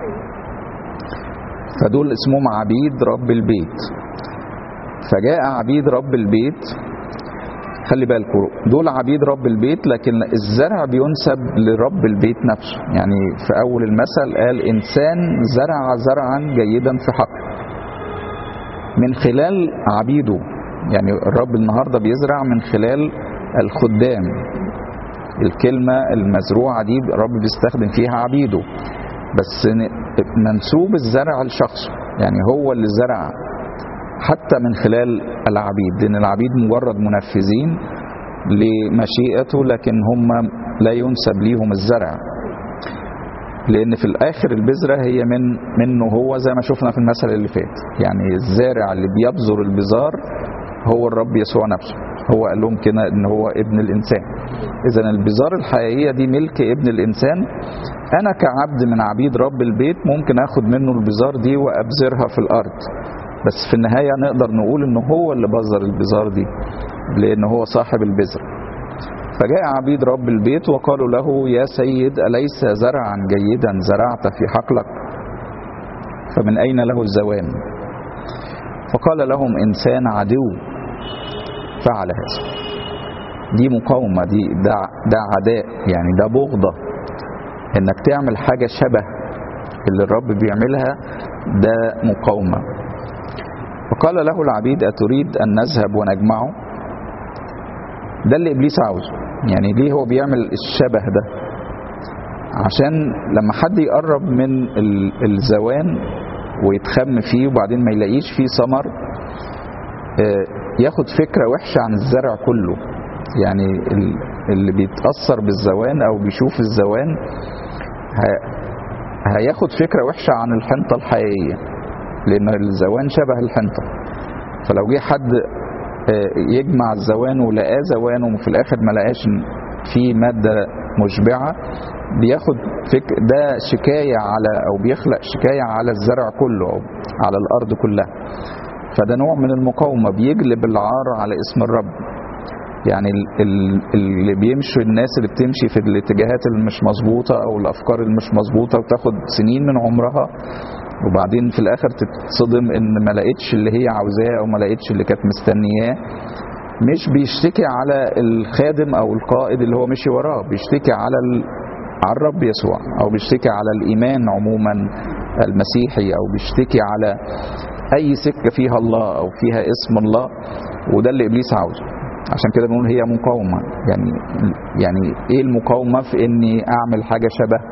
فدول اسمهم عبيد رب البيت فجاء عبيد رب البيت خلي بالكم دول عبيد رب البيت لكن الزرع بينسب لرب البيت نفسه يعني في اول المثل قال انسان زرع زرعا جيدا في حقل من خلال عبيده يعني الرب النهارده بيزرع من خلال الخدام الكلمه المزروعه دي الرب بيستخدم فيها عبيده بس منسوب الزرع لشخصه يعني هو اللي زرع حتى من خلال العبيد لان العبيد مجرد منفذين لمشيئته لكن هم لا ينسب ليهم الزرع لان في الاخر البذره هي من منه هو زي ما شفنا في المثل اللي فات يعني الزارع اللي بيبذر البذار هو الرب يسوع نفسه هو قال لهم كده ان هو ابن الانسان اذا البذار الحقيقيه دي ملك ابن الانسان انا كعبد من عبيد رب البيت ممكن اخد منه البذار دي وابذرها في الارض بس في النهايه نقدر نقول ان هو اللي بذر البذار دي لان هو صاحب البذر فجاء عبيد رب البيت وقالوا له يا سيد اليس زرعا جيدا زرعت في حقلك فمن اين له الزوان فقال لهم انسان عدو فعل هذا دي مقاومه دي ده ده عداء يعني ده بغضه انك تعمل حاجه شبه اللي الرب بيعملها ده مقاومه فقال له العبيد أتريد أن نذهب ونجمعه ده اللي إبليس عاوزه يعني ليه هو بيعمل الشبه ده عشان لما حد يقرب من الزوان ويتخم فيه وبعدين ما يلاقيش فيه ثمر ياخد فكرة وحشة عن الزرع كله يعني اللي بيتأثر بالزوان أو بيشوف الزوان هياخد فكرة وحشة عن الحنطة الحقيقية لان الزوان شبه الحنطه فلو جه حد يجمع الزوان ولقاه زوان وفي الاخر ما لقاش في ماده مشبعه بياخد فك ده شكايه على او بيخلق شكايه على الزرع كله او على الارض كلها فده نوع من المقاومه بيجلب العار على اسم الرب يعني اللي بيمشوا الناس اللي بتمشي في الاتجاهات اللي مش مظبوطه او الافكار اللي مش مظبوطه وتاخد سنين من عمرها وبعدين في الاخر تتصدم ان ما لقيتش اللي هي عاوزاه او ما لقيتش اللي كانت مستنياه مش بيشتكي على الخادم او القائد اللي هو مشي وراه بيشتكي على ال... على الرب يسوع او بيشتكي على الايمان عموما المسيحي او بيشتكي على اي سكه فيها الله او فيها اسم الله وده اللي ابليس عاوزه عشان كده بنقول هي مقاومه يعني يعني ايه المقاومه في اني اعمل حاجه شبه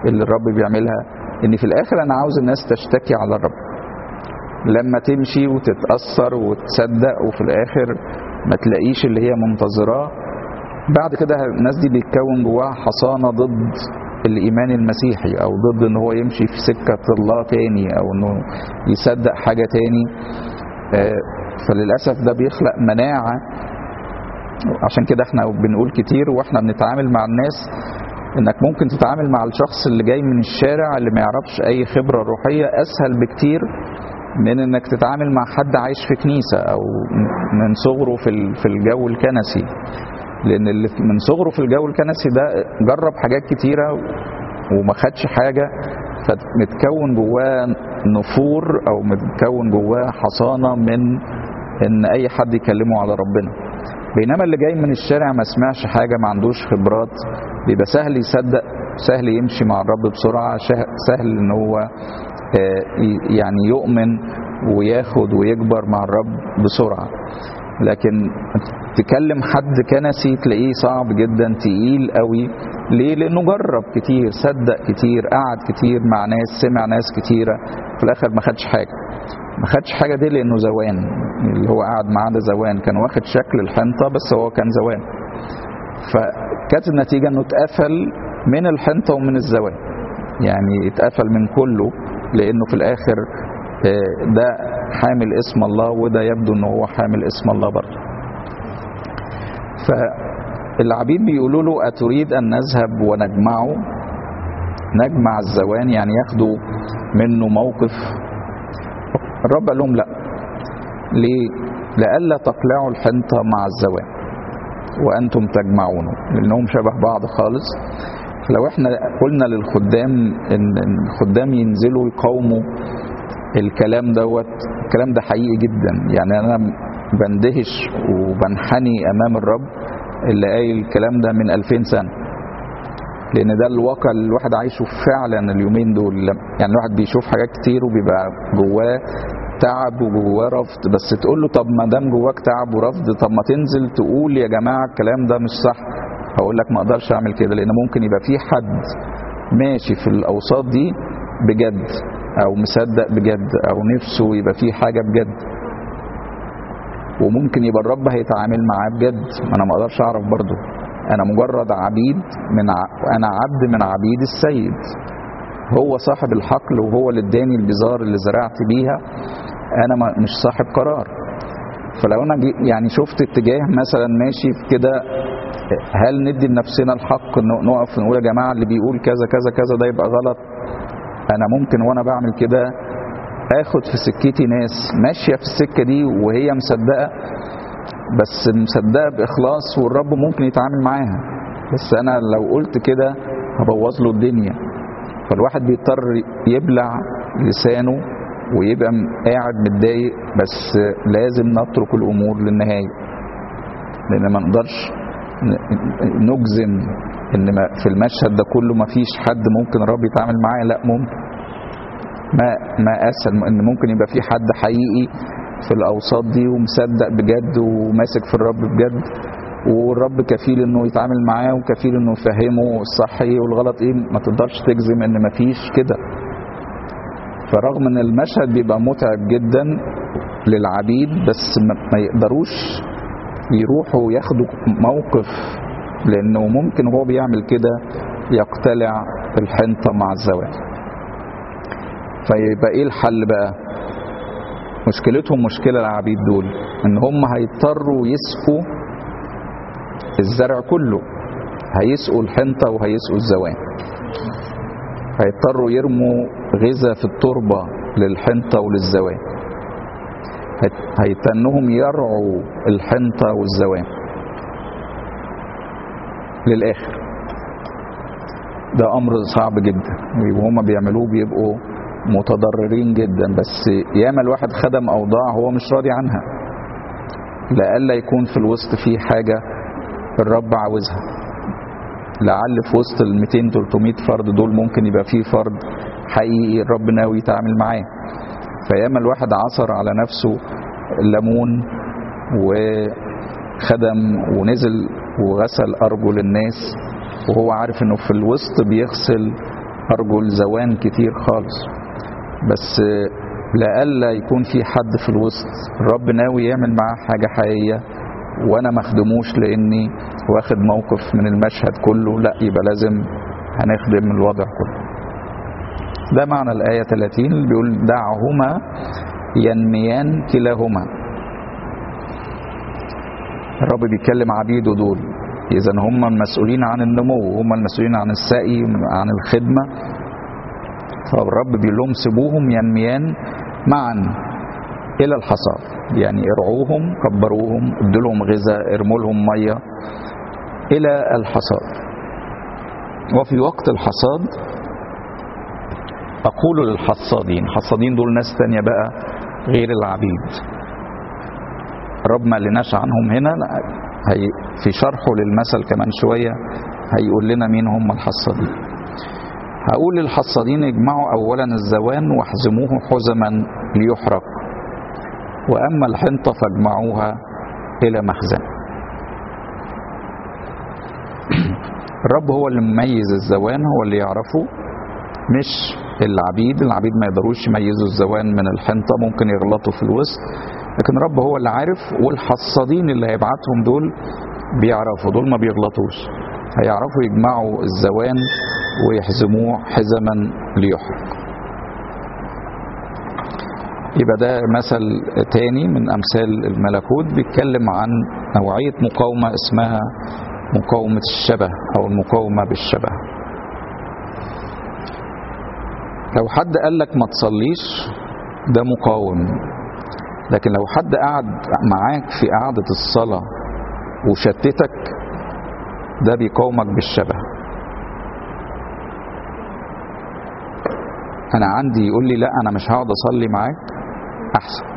اللي الرب بيعملها ان في الاخر انا عاوز الناس تشتكي على الرب لما تمشي وتتأثر وتصدق وفي الاخر ما تلاقيش اللي هي منتظراه بعد كده الناس دي بيتكون جواها حصانة ضد الإيمان المسيحي أو ضد إن هو يمشي في سكة الله تاني أو إنه يصدق حاجة تاني آه، فللأسف ده بيخلق مناعة عشان كده احنا بنقول كتير واحنا بنتعامل مع الناس انك ممكن تتعامل مع الشخص اللي جاي من الشارع اللي ما يعرفش اي خبرة روحية اسهل بكتير من انك تتعامل مع حد عايش في كنيسة او من صغره في ال- في الجو الكنسي لان اللي من صغره في الجو الكنسي ده جرب حاجات كتيرة وما خدش حاجة فمتكون جواه نفور او متكون جواه حصانة من ان اي حد يكلمه على ربنا بينما اللي جاي من الشارع ما سمعش حاجة ما عندوش خبرات بيبقى سهل يصدق سهل يمشي مع الرب بسرعة شه- سهل ان هو آه، ي- يعني يؤمن وياخد ويكبر مع الرب بسرعة لكن تكلم حد كنسي تلاقيه صعب جدا تقيل قوي ليه لانه جرب كتير صدق كتير قعد كتير مع ناس سمع ناس كتيرة في الاخر ما خدش حاجة ما خدش حاجة دي لانه زوان اللي هو قعد معاه ده زوان كان واخد شكل الحنطة بس هو كان زوان فكانت النتيجة انه اتقفل من الحنطة ومن الزوان يعني اتقفل من كله لانه في الاخر آه، ده حامل اسم الله وده يبدو ان هو حامل اسم الله برضه فالعبيد بيقولوا له اتريد ان نذهب ونجمعه نجمع الزوان يعني ياخدوا منه موقف الرب قال لهم لا ليه لئلا تقلعوا الحنطة مع الزوان وأنتم تجمعونه لأنهم شبه بعض خالص لو احنا قلنا للخدام ان إن الخدام ينزلوا يقاوموا الكلام دوت الكلام ده حقيقي جدا يعني انا بندهش وبنحني امام الرب اللي قايل الكلام ده من 2000 سنه لان ده الواقع اللي الواحد عايشه فعلا اليومين دول يعني الواحد بيشوف حاجات كتير وبيبقى جواه تعب وجواه رفض بس تقول له طب ما دام جواك تعب ورفض طب ما تنزل تقول يا جماعه الكلام ده مش صح هقول لك ما اقدرش اعمل كده لان ممكن يبقى في حد ماشي في الاوساط دي بجد او مصدق بجد او نفسه يبقى في حاجه بجد وممكن يبقى الرب هيتعامل معاه بجد ما انا ما اقدرش اعرف برضه انا مجرد عبيد من ع... انا عبد من عبيد السيد هو صاحب الحقل وهو اللي اداني البذار اللي زرعت بيها انا ما مش صاحب قرار فلو انا جي يعني شفت اتجاه مثلا ماشي في كده هل ندي لنفسنا الحق إنه نقف نقول يا جماعه اللي بيقول كذا كذا كذا ده يبقى غلط انا ممكن وانا بعمل كده اخد في سكتي ناس ماشيه في السكه دي وهي مصدقه بس مصدقه باخلاص والرب ممكن يتعامل معاها بس انا لو قلت كده هبوظ له الدنيا فالواحد بيضطر يبلع لسانه ويبقى م- قاعد متضايق بس لازم نترك الامور للنهايه لان ما نقدرش ن- نجزم ان ما في المشهد ده كله ما فيش حد ممكن الرب يتعامل معاه لا ممكن ما ما اسهل ان ممكن يبقى في حد حقيقي في الاوساط دي ومصدق بجد وماسك في الرب بجد والرب كفيل انه يتعامل معاه وكفيل انه يفهمه الصح ايه والغلط ايه ما تقدرش تجزم ان ما فيش كده فرغم ان المشهد بيبقى متعب جدا للعبيد بس ما ما يقدروش يروحوا ياخدوا موقف لانه ممكن وهو بيعمل كده يقتلع الحنطه مع الزواج فيبقى ايه الحل بقى مشكلتهم مشكله العبيد دول ان هم هيضطروا يسقوا الزرع كله هيسقوا الحنطه وهيسقوا الزوان هيضطروا يرموا غذاء في التربه للحنطه وللزوان هيت- هيتنهم يرعوا الحنطه والزوان للاخر ده امر صعب جدا وهم بيعملوه بيبقوا متضررين جدا بس ياما الواحد خدم اوضاع هو مش راضي عنها لئلا يكون في الوسط فيه حاجه الرب عاوزها لعل في وسط ال 200 300 فرد دول ممكن يبقى فيه فرد حقيقي الرب ناوي يتعامل معاه فياما الواحد عصر على نفسه ليمون وخدم ونزل وغسل ارجل الناس وهو عارف انه في الوسط بيغسل أرجل زوان كتير خالص بس لألا يكون في حد في الوسط الرب ناوي يعمل معاه حاجة حقيقية وأنا مخدموش لأني واخد موقف من المشهد كله لا يبقى لازم هنخدم الوضع كله ده معنى الآية 30 اللي بيقول دعهما ينميان كلاهما الرب بيتكلم عبيده دول إذا هم المسؤولين عن النمو هم المسؤولين عن السقي عن الخدمة فالرب بيقول لهم سيبوهم ينميان معا إلى الحصاد يعني ارعوهم كبروهم ادوا لهم غذاء ارموا لهم مية إلى الحصاد وفي وقت الحصاد أقول للحصادين الحصادين دول ناس تانية بقى غير العبيد الرب ما قالناش عنهم هنا هي في شرحه للمثل كمان شوية هيقول لنا مين هم الحصادين هقول للحصادين اجمعوا أولا الزوان واحزموه حزما ليحرق وأما الحنطة فاجمعوها إلى مخزن الرب هو اللي مميز الزوان هو اللي يعرفه مش العبيد العبيد ما يقدروش يميزوا الزوان من الحنطة ممكن يغلطوا في الوسط لكن الرب هو اللي عارف والحصادين اللي هيبعتهم دول بيعرفوا دول ما بيغلطوش هيعرفوا يجمعوا الزوان ويحزموه حزما ليحرق يبقى ده مثل تاني من أمثال الملكوت بيتكلم عن نوعية مقاومة اسمها مقاومة الشبه أو المقاومة بالشبه لو حد قال لك ما تصليش ده مقاوم لكن لو حد قعد معاك في قعدة الصلاة وشتتك ده بيقاومك بالشبه انا عندي يقول لي لا انا مش هقعد اصلي معاك احسن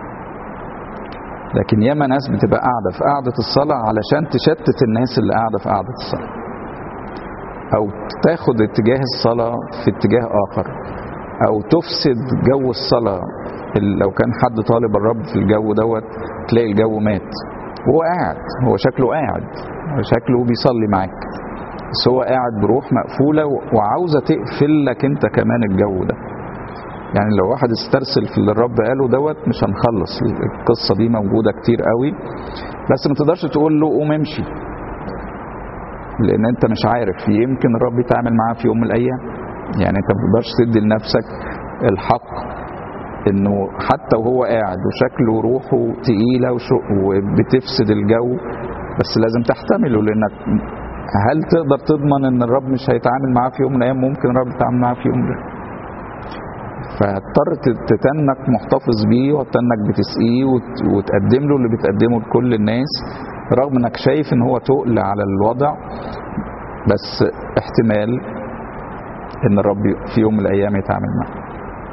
لكن ياما ناس بتبقى قاعده في قعده الصلاه علشان تشتت الناس اللي قاعده في قعده الصلاه او تاخد اتجاه الصلاه في اتجاه اخر او تفسد جو الصلاه لو كان حد طالب الرب في الجو دوت تلاقي الجو مات وهو قاعد هو شكله قاعد شكله بيصلي معاك بس هو قاعد بروح مقفوله وعاوزه تقفل لك انت كمان الجو ده يعني لو واحد استرسل في اللي الرب قاله دوت مش هنخلص القصه دي موجوده كتير قوي بس ما تقدرش تقول له قوم امشي لان انت مش عارف يمكن الرب يتعامل معاه في يوم من الايام يعني انت ما تقدرش تدي لنفسك الحق انه حتى وهو قاعد وشكله روحه تقيله وبتفسد الجو بس لازم تحتمله لانك هل تقدر تضمن ان الرب مش هيتعامل معاه في يوم من الايام ممكن الرب يتعامل معاه في يوم ده فهتضطر تتنك محتفظ بيه وتنك بتسقيه وتقدم له اللي بتقدمه لكل الناس رغم انك شايف ان هو تقل على الوضع بس احتمال ان الرب في يوم من الايام يتعامل معاه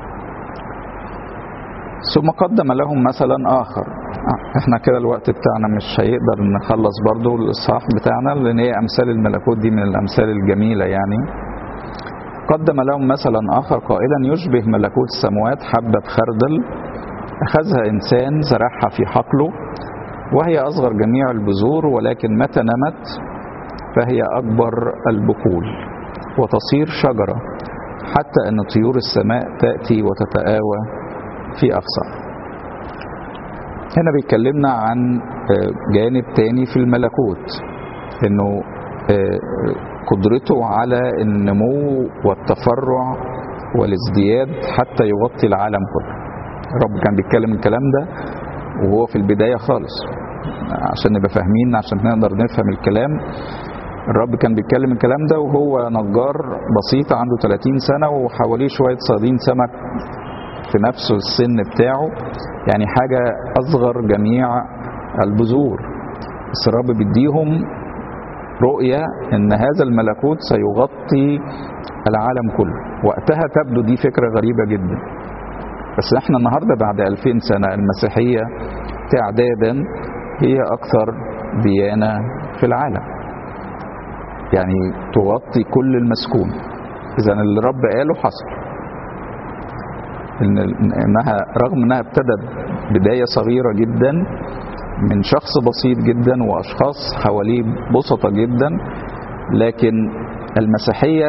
ثم قدم لهم مثلا اخر احنا كده الوقت بتاعنا مش هيقدر نخلص برضو الاصحاح بتاعنا لان هي امثال الملكوت دي من الامثال الجميله يعني قدم لهم مثلا اخر قائلا يشبه ملكوت السماوات حبه خردل اخذها انسان زرعها في حقله وهي اصغر جميع البذور ولكن متى نمت فهي اكبر البقول وتصير شجره حتى ان طيور السماء تاتي وتتآوى في اغصان هنا بيتكلمنا عن جانب تاني في الملكوت انه قدرته على النمو والتفرع والازدياد حتى يغطي العالم كله الرب كان بيتكلم الكلام ده وهو في البداية خالص عشان نبقى فاهمين عشان نقدر نفهم الكلام الرب كان بيتكلم الكلام ده وهو نجار بسيط عنده 30 سنة وحواليه شوية صيادين سمك في نفس السن بتاعه يعني حاجة أصغر جميع البذور بس الرب بيديهم رؤية ان هذا الملكوت سيغطي العالم كله وقتها تبدو دي فكرة غريبة جدا بس احنا النهاردة بعد 2000 سنة المسيحية تعدادا هي اكثر ديانة في العالم يعني تغطي كل المسكون اذا اللي الرب قاله حصل إن انها رغم انها ابتدت بداية صغيرة جدا من شخص بسيط جدا واشخاص حواليه بسطة جدا لكن المسيحية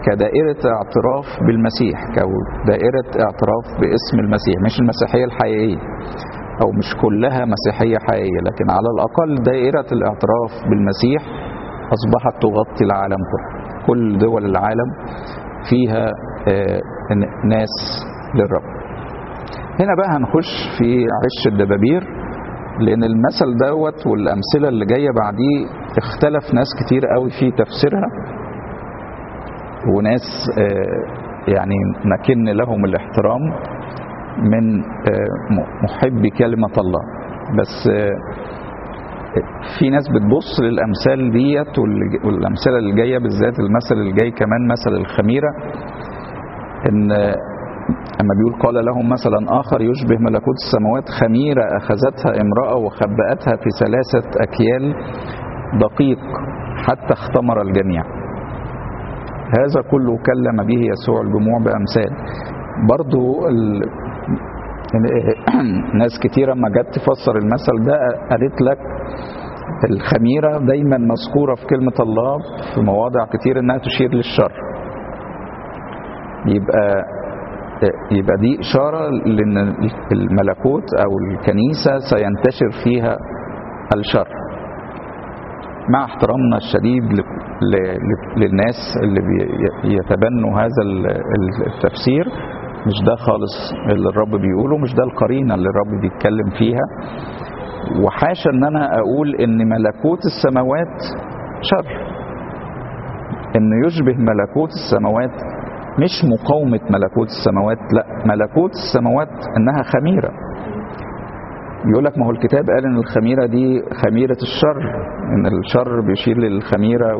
كدائرة اعتراف بالمسيح كدائرة اعتراف باسم المسيح مش المسيحية الحقيقية أو مش كلها مسيحية حقيقية لكن على الأقل دائرة الاعتراف بالمسيح أصبحت تغطي العالم كله كل دول العالم فيها ناس للرب هنا بقى هنخش في عش الدبابير لأن المثل دوت والأمثلة اللي جاية بعديه اختلف ناس كتير قوي في تفسيرها وناس يعني نكن لهم الاحترام من محبي كلمة الله بس في ناس بتبص للأمثال ديت والأمثلة اللي جاية بالذات المثل اللي جاي كمان مثل الخميرة إن أما بيقول قال لهم مثلا آخر يشبه ملكوت السماوات خميرة أخذتها امرأة وخبأتها في ثلاثة أكيال دقيق حتى اختمر الجميع هذا كله كلم به يسوع الجموع بأمثال برضو ال... ناس كتيرة ما جت تفسر المثل ده قالت لك الخميرة دايما مذكورة في كلمة الله في مواضع كتير انها تشير للشر يبقى يبقى دي إشارة لأن الملكوت أو الكنيسة سينتشر فيها الشر مع احترامنا الشديد للناس اللي يتبنوا هذا التفسير مش ده خالص اللي الرب بيقوله مش ده القرينة اللي الرب بيتكلم فيها وحاشا ان انا اقول ان ملكوت السماوات شر ان يشبه ملكوت السماوات مش مقاومة ملكوت السماوات لا ملكوت السماوات انها خميرة يقول لك ما هو الكتاب قال ان الخميرة دي خميرة الشر ان الشر بيشير للخميرة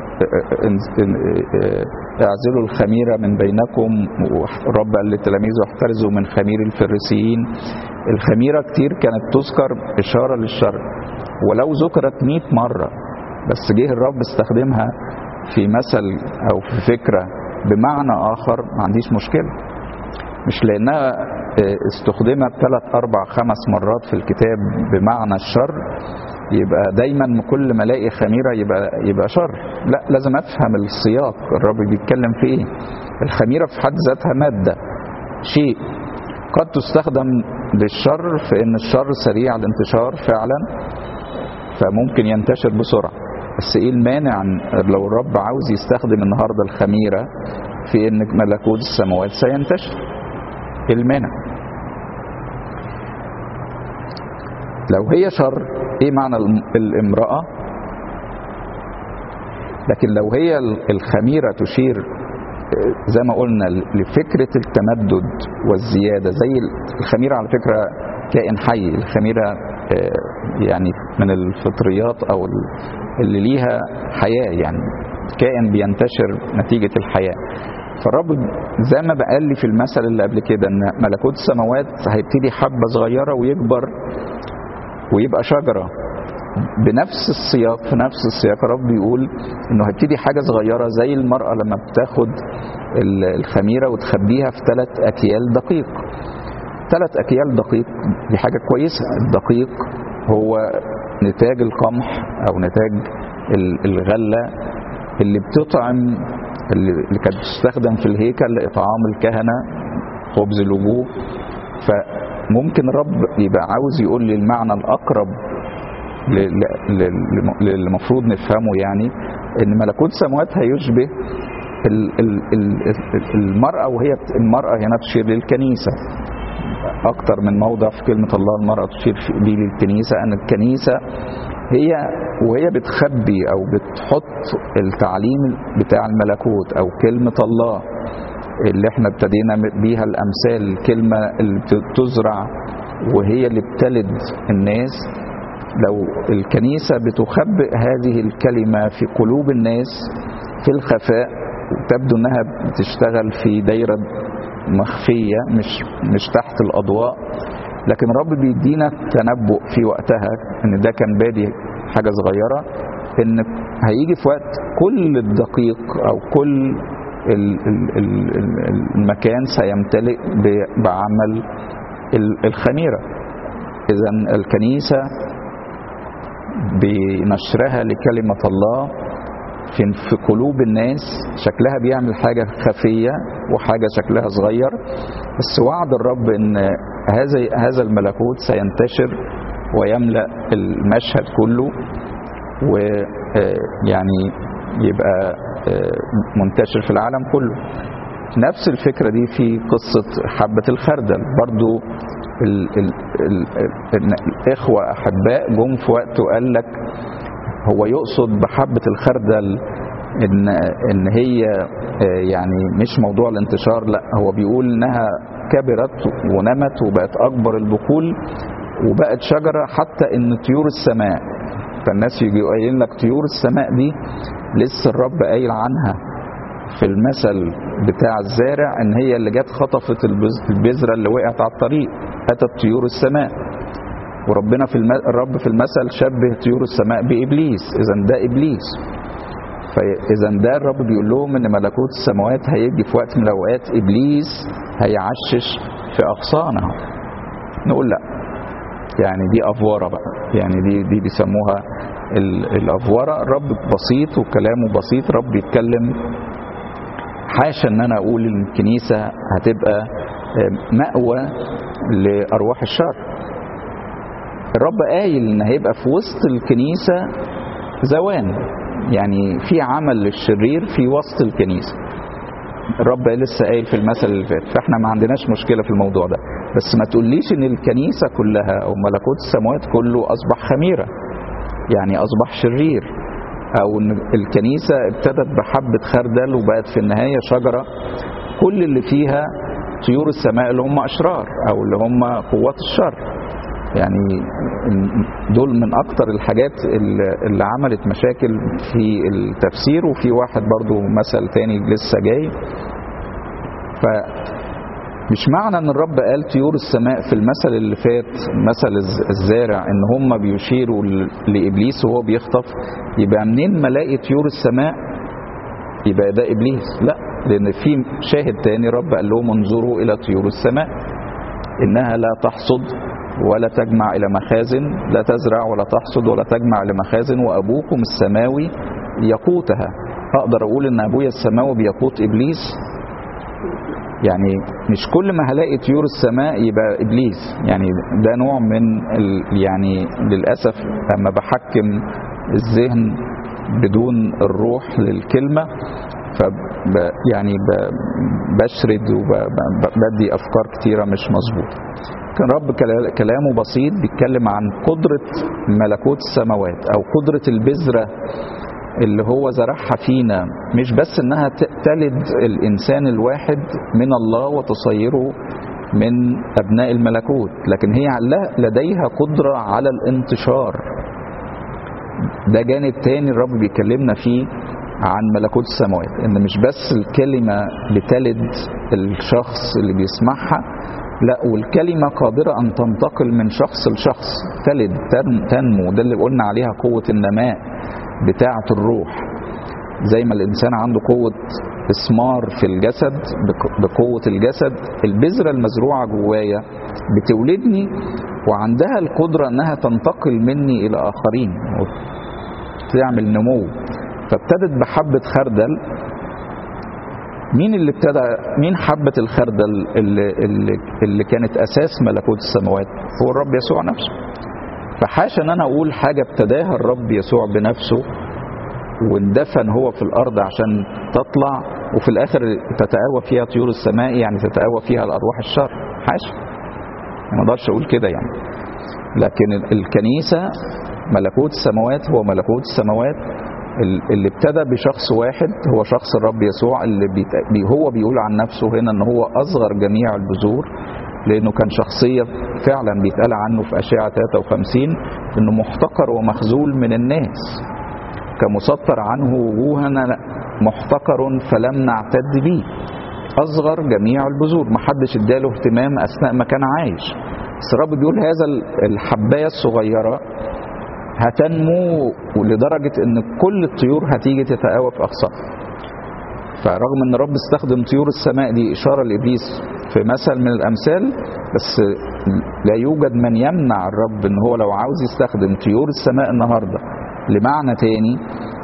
اعزلوا الخميرة من بينكم والرب قال للتلاميذ احترزوا من خمير الفريسيين الخميرة كتير كانت تذكر إشارة للشر ولو ذكرت 100 مرة بس جه الرب استخدمها في مثل أو في فكرة بمعنى آخر ما عنديش مشكلة مش لأنها استخدمت ثلاث أربع خمس مرات في الكتاب بمعنى الشر يبقى دايما كل ما الاقي خميره يبقى يبقى شر لا لازم افهم السياق الرب بيتكلم في ايه الخميره في حد ذاتها ماده شيء قد تستخدم للشر في ان الشر سريع الانتشار فعلا فممكن ينتشر بسرعه بس ايه المانع لو الرب عاوز يستخدم النهارده الخميره في ان ملكوت السماوات سينتشر ايه المانع لو هي شر ايه معنى الامرأة لكن لو هي الخميرة تشير زي ما قلنا لفكرة التمدد والزيادة زي الخميرة على فكرة كائن حي الخميرة يعني من الفطريات او اللي ليها حياة يعني كائن بينتشر نتيجة الحياة فالرب زي ما بقال لي في المثل اللي قبل كده ان ملكوت السماوات هيبتدي حبة صغيرة ويكبر ويبقى شجرة بنفس السياق في نفس السياق الرب بيقول انه هيبتدي حاجه صغيره زي المراه لما بتاخد الخميره وتخبيها في ثلاث اكيال دقيق ثلاث اكيال دقيق دي حاجه كويسه الدقيق هو نتاج القمح او نتاج الغله اللي بتطعم اللي كانت بتستخدم في الهيكل لاطعام الكهنه خبز الوجوه فممكن الرب يبقى عاوز يقول لي المعنى الاقرب اللي المفروض نفهمه يعني ان ملكوت السماوات هيشبه المرأة وهي المرأة هنا تشير للكنيسة أكتر من موضع في كلمة الله المرأة تشير ليه للكنيسة أن الكنيسة هي وهي بتخبي أو بتحط التعليم بتاع الملكوت أو كلمة الله اللي احنا ابتدينا بيها الأمثال الكلمة اللي بتزرع وهي اللي بتلد الناس لو الكنيسة بتخبئ هذه الكلمة في قلوب الناس في الخفاء تبدو انها بتشتغل في دايرة مخفية مش مش تحت الأضواء لكن الرب بيدينا تنبؤ في وقتها ان ده كان بادي حاجة صغيرة ان هيجي في وقت كل الدقيق او كل المكان سيمتلئ بعمل الخميرة اذا الكنيسة بنشرها لكلمة الله في في قلوب الناس شكلها بيعمل حاجة خفية وحاجة شكلها صغير بس وعد الرب ان هذا هذا الملكوت سينتشر ويملأ المشهد كله ويعني يبقى منتشر في العالم كله نفس الفكرة دي في قصة حبة الخردل برضو ال ال ال ال الإخوة أحباء جم في وقت وقال لك هو يقصد بحبة الخردل إن إن هي يعني مش موضوع الانتشار لا هو بيقول إنها كبرت ونمت وبقت أكبر البقول وبقت شجرة حتى إن طيور السماء فالناس يجوا قايلين لك طيور السماء دي لسه الرب قايل عنها في المثل بتاع الزارع ان هي اللي جت خطفت البذره اللي وقعت على الطريق اتت طيور السماء وربنا في الم... الرب في المثل شبه طيور السماء بابليس اذا ده ابليس فاذا ده الرب بيقول لهم ان ملكوت السماوات هيجي في وقت من الاوقات ابليس هيعشش في اغصانها نقول لا يعني دي افوره بقى يعني دي دي بيسموها الافوره الرب بسيط وكلامه بسيط رب يتكلم حاشا ان انا اقول ان الكنيسه هتبقى مأوى لارواح الشر الرب قايل ان هيبقى في وسط الكنيسه زوان يعني في عمل للشرير في وسط الكنيسه الرب لسه قايل في المثل اللي فات فاحنا ما عندناش مشكله في الموضوع ده بس ما تقوليش ان الكنيسه كلها او ملكوت السماوات كله اصبح خميره يعني اصبح شرير او ان الكنيسه ابتدت بحبه خردل وبقت في النهايه شجره كل اللي فيها طيور السماء اللي هم اشرار او اللي هم قوات الشر يعني دول من اكتر الحاجات اللي عملت مشاكل في التفسير وفي واحد برضو مثل تاني لسه جاي ف مش معنى ان الرب قال طيور السماء في المثل اللي فات مثل الزارع ان هم بيشيروا لابليس وهو بيخطف يبقى منين ما الاقي طيور السماء يبقى ده ابليس لا لان في شاهد تاني رب قال لهم انظروا الى طيور السماء انها لا تحصد ولا تجمع الى مخازن لا تزرع ولا تحصد ولا تجمع الى مخازن وابوكم السماوي يقوتها اقدر اقول ان ابويا السماوي بيقوت ابليس يعني مش كل ما هلاقي طيور السماء يبقى ابليس يعني ده نوع من ال يعني للاسف لما بحكم الذهن بدون الروح للكلمه ف يعني بشرد وبدي افكار كتيره مش مظبوطه كان رب كلامه بسيط بيتكلم عن قدره ملكوت السماوات او قدره البذره اللي هو زرعها فينا مش بس انها تلد الانسان الواحد من الله وتصيره من ابناء الملكوت لكن هي لديها قدره على الانتشار ده جانب تاني الرب بيكلمنا فيه عن ملكوت السماوات ان مش بس الكلمه بتلد الشخص اللي بيسمعها لا والكلمة قادرة أن تنتقل من شخص لشخص تلد تنمو ده اللي قلنا عليها قوة النماء بتاعة الروح زي ما الإنسان عنده قوة إسمار في الجسد بقوة الجسد البذرة المزروعة جوايا بتولدني وعندها القدرة أنها تنتقل مني إلى آخرين وتعمل نمو فابتدت بحبة خردل مين اللي ابتدى مين حبة الخردل اللي, اللي, اللي كانت أساس ملكوت السماوات هو الرب يسوع نفسه فحاشا ان انا اقول حاجة ابتداها الرب يسوع بنفسه واندفن هو في الارض عشان تطلع وفي الاخر تتقوى فيها طيور السماء يعني تتقوى فيها الارواح الشر حاشا ما اقدرش اقول كده يعني لكن الكنيسة ملكوت السماوات هو ملكوت السماوات اللي ابتدى بشخص واحد هو شخص الرب يسوع اللي بي هو بيقول عن نفسه هنا ان هو اصغر جميع البذور لانه كان شخصيه فعلا بيتقال عنه في اشعه 53 انه محتقر ومخذول من الناس كمسطر عنه وجوهنا محتقر فلم نعتد به اصغر جميع البذور ما حدش اداله اهتمام اثناء ما كان عايش بس الرب بيقول هذا الحبايه الصغيره هتنمو لدرجة ان كل الطيور هتيجي تتقوى في اغصانها فرغم ان الرب استخدم طيور السماء دي اشارة لابليس في مثل من الامثال بس لا يوجد من يمنع الرب ان هو لو عاوز يستخدم طيور السماء النهاردة لمعنى تاني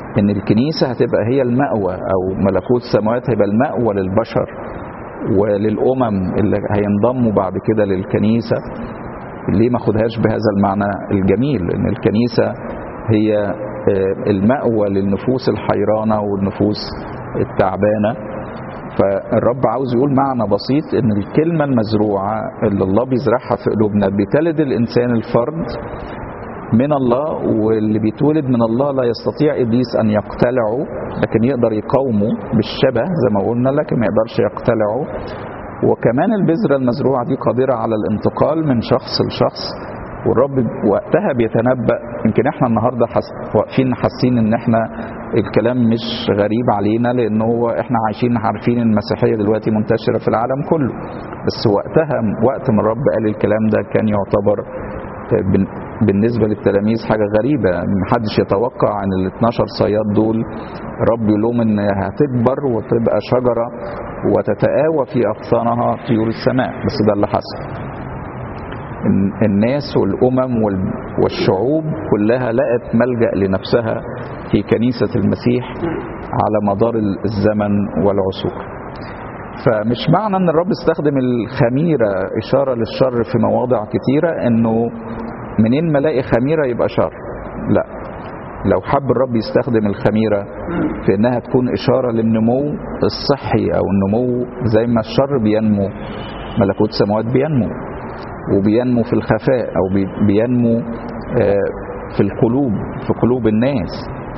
ان الكنيسة هتبقى هي المأوى او ملكوت السماوات هيبقى المأوى للبشر وللأمم اللي هينضموا بعد كده للكنيسة ليه ما خدهاش بهذا المعنى الجميل ان الكنيسة هي المأوى للنفوس الحيرانة والنفوس التعبانة فالرب عاوز يقول معنى بسيط ان الكلمة المزروعة اللي الله بيزرعها في قلوبنا بتلد الانسان الفرد من الله واللي بيتولد من الله لا يستطيع ابليس ان يقتلعه لكن يقدر يقاومه بالشبه زي ما قلنا لكن ما يقدرش يقتلعه وكمان البذرة المزروعة دي قادرة على الانتقال من شخص لشخص والرب وقتها بيتنبأ يمكن احنا النهارده حس... واقفين حاسين ان احنا الكلام مش غريب علينا لان هو احنا عايشين عارفين المسيحيه دلوقتي منتشره في العالم كله بس وقتها وقت ما الرب قال الكلام ده كان يعتبر بالنسبه للتلاميذ حاجه غريبه محدش يتوقع ان ال 12 صياد دول رب يقول لهم ان هتكبر وتبقى شجره وتتآوى في اغصانها طيور السماء بس ده اللي حصل الناس والامم والشعوب كلها لقت ملجا لنفسها في كنيسه المسيح على مدار الزمن والعصور فمش معنى ان الرب استخدم الخميره اشاره للشر في مواضع كتيره انه منين ما الاقي خميره يبقى شر لا لو حب الرب يستخدم الخميره في انها تكون اشاره للنمو الصحي او النمو زي ما الشر بينمو ملكوت السماوات بينمو وبينمو في الخفاء او بينمو في القلوب في قلوب الناس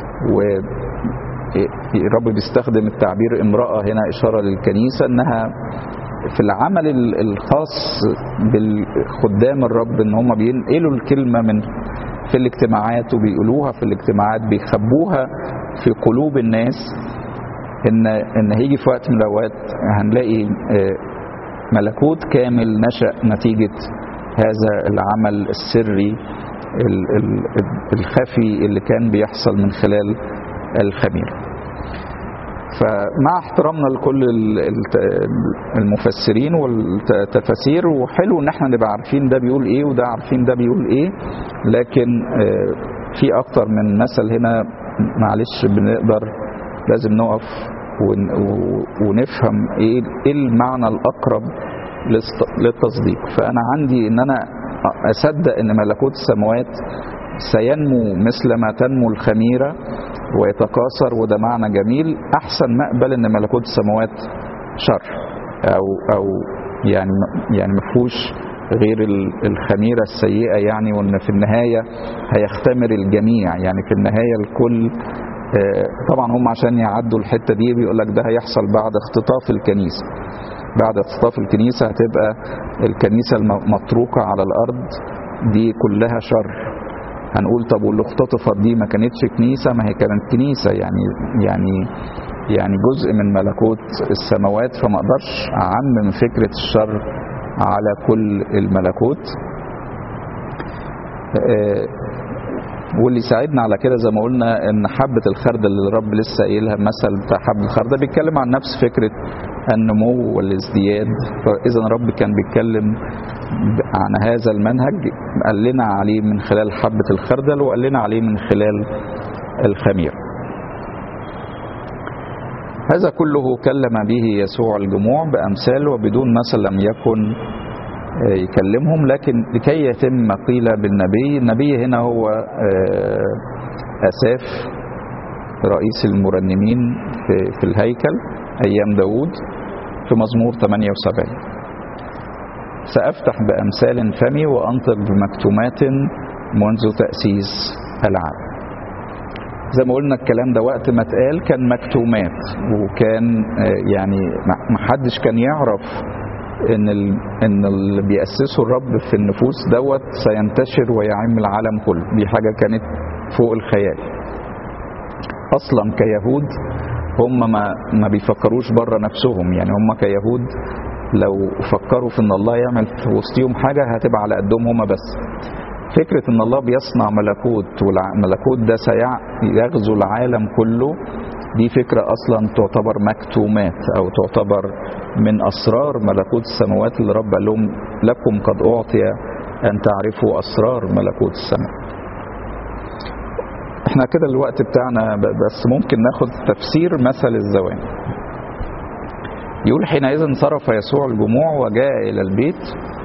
والرب بيستخدم التعبير امرأة هنا إشارة للكنيسة إنها في العمل الخاص بالخدام الرب إن هم بينقلوا الكلمة من في الاجتماعات وبيقولوها في الاجتماعات بيخبوها في قلوب الناس إن إن هيجي في وقت من الأوقات هنلاقي ملكوت كامل نشأ نتيجة هذا العمل السري الخفي اللي كان بيحصل من خلال الخمير فمع احترامنا لكل المفسرين والتفاسير وحلو ان احنا نبقى عارفين ده بيقول ايه وده عارفين ده بيقول ايه لكن في اكتر من مثل هنا معلش بنقدر لازم نقف ونفهم ايه المعنى الاقرب للتصديق فانا عندي ان انا اصدق ان ملكوت السماوات سينمو مثل ما تنمو الخميره ويتكاثر وده معنى جميل احسن ما اقبل ان ملكوت السماوات شر او او يعني يعني ما فيهوش غير الخميره السيئه يعني وان في النهايه هيختمر الجميع يعني في النهايه الكل طبعا هم عشان يعدوا الحته دي بيقول لك ده هيحصل بعد اختطاف الكنيسه بعد اختطاف الكنيسه هتبقى الكنيسه المتروكه على الارض دي كلها شر هنقول طب واللي اختطفت دي ما كانتش كنيسه ما هي كانت كنيسه يعني يعني يعني جزء من ملكوت السماوات فما اقدرش اعمم فكره الشر على كل الملكوت واللي يساعدنا على كده زي ما قلنا ان حبه الخردل اللي الرب لسه قايلها مثل بتاع حبه الخردل بيتكلم عن نفس فكره النمو والازدياد فاذا الرب كان بيتكلم عن هذا المنهج قال لنا عليه من خلال حبه الخردل وقال لنا عليه من خلال الخمير هذا كله كلم به يسوع الجموع بامثال وبدون مثل لم يكن يكلمهم لكن لكي يتم قيل بالنبي النبي هنا هو أساف رئيس المرنمين في, في الهيكل أيام داود في مزمور 78 سأفتح بأمثال فمي وأنطق بمكتومات منذ تأسيس العالم زي ما قلنا الكلام ده وقت ما اتقال كان مكتومات وكان يعني ما حدش كان يعرف ان ان اللي بيأسسه الرب في النفوس دوت سينتشر ويعم العالم كله دي حاجه كانت فوق الخيال اصلا كيهود هم ما ما بيفكروش بره نفسهم يعني هم كيهود لو فكروا في ان الله يعمل في وسطهم حاجه هتبقى على قدهم هم بس فكرة ان الله بيصنع ملكوت والملكوت ده سيغزو العالم كله دي فكرة اصلا تعتبر مكتومات او تعتبر من اسرار ملكوت السماوات اللي رب قال لهم لكم قد اعطي ان تعرفوا اسرار ملكوت السماء احنا كده الوقت بتاعنا ب- بس ممكن ناخد تفسير مثل الزوان يقول حينئذ انصرف يسوع الجموع وجاء إلى البيت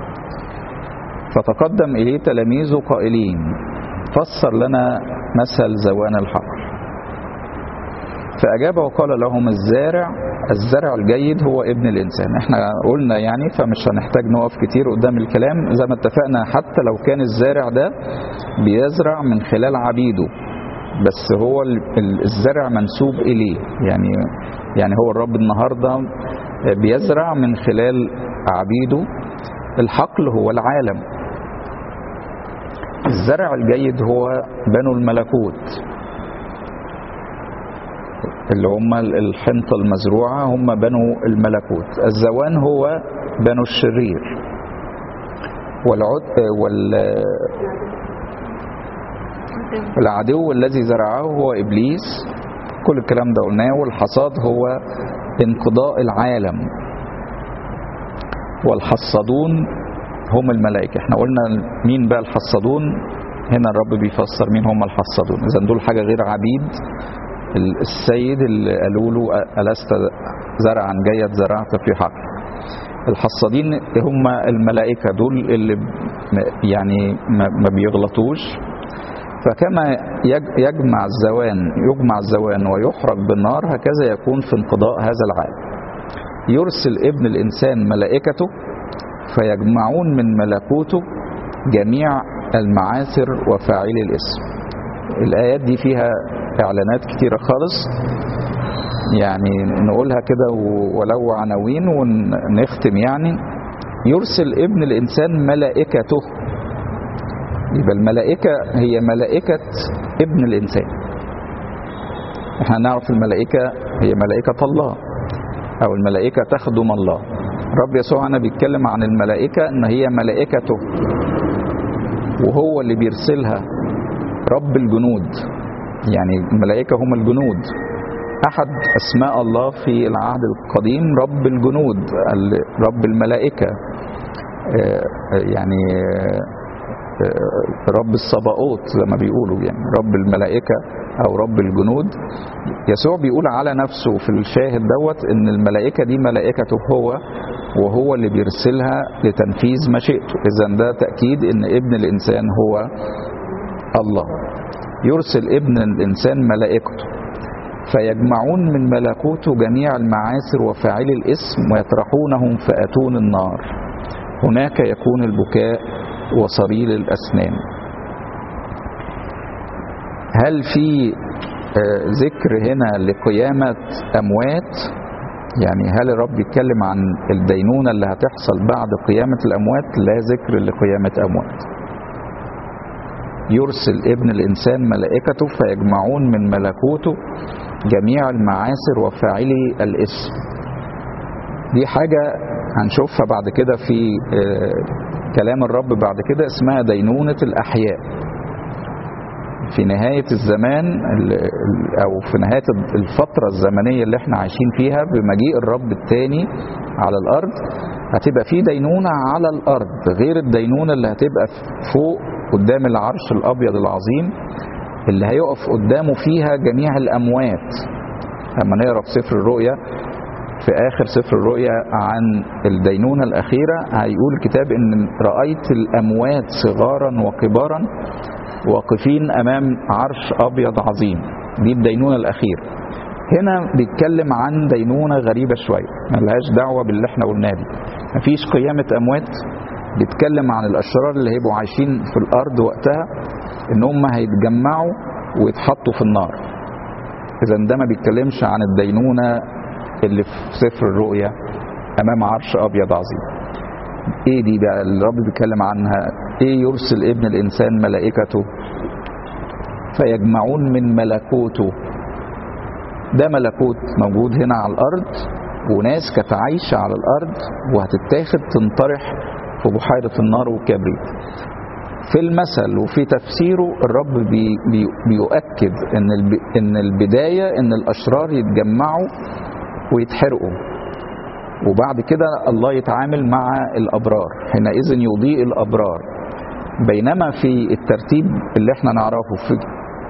فتقدم إليه تلاميذه قائلين فسر لنا مثل زوان الحقل فأجاب وقال لهم الزارع الزرع الجيد هو ابن الإنسان احنا قلنا يعني فمش هنحتاج نقف كتير قدام الكلام زي ما اتفقنا حتى لو كان الزارع ده بيزرع من خلال عبيده بس هو ال- ال- الزرع منسوب إليه يعني يعني هو الرب النهاردة بيزرع من خلال عبيده الحقل هو العالم الزرع الجيد هو بنو الملكوت اللي هم الحنطة المزروعة هم بنو الملكوت الزوان هو بنو الشرير والعد وال العدو الذي زرعه هو إبليس كل الكلام ده قلناه والحصاد هو انقضاء العالم والحصادون هم الملائكة احنا قلنا مين بقى الحصادون هنا الرب بيفسر مين هم الحصادون اذا دول حاجة غير عبيد السيد اللي قالوا له ألست زرعا جيد زرعت في حقل الحصادين هم الملائكة دول اللي ب- يعني ما ما بيغلطوش فكما يج- يجمع الزوان يجمع الزوان ويحرق بالنار هكذا يكون في انقضاء هذا العالم يرسل ابن الإنسان ملائكته فيجمعون من ملكوته جميع المعاثر وفاعلي الاسم الآيات دي فيها إعلانات كتيرة خالص يعني نقولها كده و- ولو عناوين ونختم يعني يرسل ابن الإنسان ملائكته يبقى الملائكة هي ملائكة ابن الإنسان احنا نعرف الملائكة هي ملائكة الله أو الملائكة تخدم الله رب يسوع هنا بيتكلم عن الملائكة إن هي ملائكته وهو اللي بيرسلها رب الجنود يعني الملائكة هم الجنود أحد أسماء الله في العهد القديم رب الجنود ال- رب الملائكة آه، آه، يعني آه، آه، رب الصباؤوت زي ما بيقولوا يعني رب الملائكة أو رب الجنود يسوع بيقول على نفسه في الشاهد دوت إن الملائكة دي ملائكته هو وهو اللي بيرسلها لتنفيذ مشيئته إذا ده تأكيد إن ابن الإنسان هو الله يرسل ابن الإنسان ملائكته فيجمعون من ملكوته جميع المعاصر وفاعلي الاسم ويطرحونهم في أتون النار هناك يكون البكاء وصرير الأسنان هل في آه، ذكر هنا لقيامة أموات يعني هل الرب يتكلم عن الدينونة اللي هتحصل بعد قيامة الأموات لا ذكر لقيامة أموات يرسل ابن الإنسان ملائكته فيجمعون من ملكوته جميع المعاصر وفاعلي الاسم دي حاجة هنشوفها بعد كده في آه، كلام الرب بعد كده اسمها دينونة الأحياء في نهاية الزمان ال- ال- أو في نهاية الفترة الزمنية اللي احنا عايشين فيها بمجيء الرب التاني على الأرض هتبقى في دينونة على الأرض غير الدينونة اللي هتبقى فوق قدام العرش الأبيض العظيم اللي هيقف قدامه فيها جميع الأموات لما نقرا في سفر الرؤيا في آخر سفر الرؤيا عن الدينونة الأخيرة هيقول الكتاب إن رأيت الأموات صغارا وكبارا واقفين أمام عرش أبيض عظيم دي الدينونة الأخيرة هنا بيتكلم عن دينونة غريبة شوية ملهاش دعوة باللي احنا قلناه دي مفيش قيامة أموات بيتكلم عن الأشرار اللي هيبقوا عايشين في الأرض وقتها إن هم هيتجمعوا ويتحطوا في النار إذا ده ما بيتكلمش عن الدينونة اللي في سفر الرؤيا أمام عرش أبيض عظيم إيه دي بقى اللي الرب بيتكلم عنها إيه يرسل ابن الإنسان ملائكته فيجمعون من ملكوته ده ملكوت موجود هنا على الأرض وناس كانت عايشة على الأرض وهتتاخد تنطرح في بحيرة النار والكبريت في المثل وفي تفسيره الرب بي بي بيؤكد ان الب ان البدايه ان الاشرار يتجمعوا ويتحرقوا وبعد كده الله يتعامل مع الابرار حينئذ يضيء الابرار بينما في الترتيب اللي احنا نعرفه في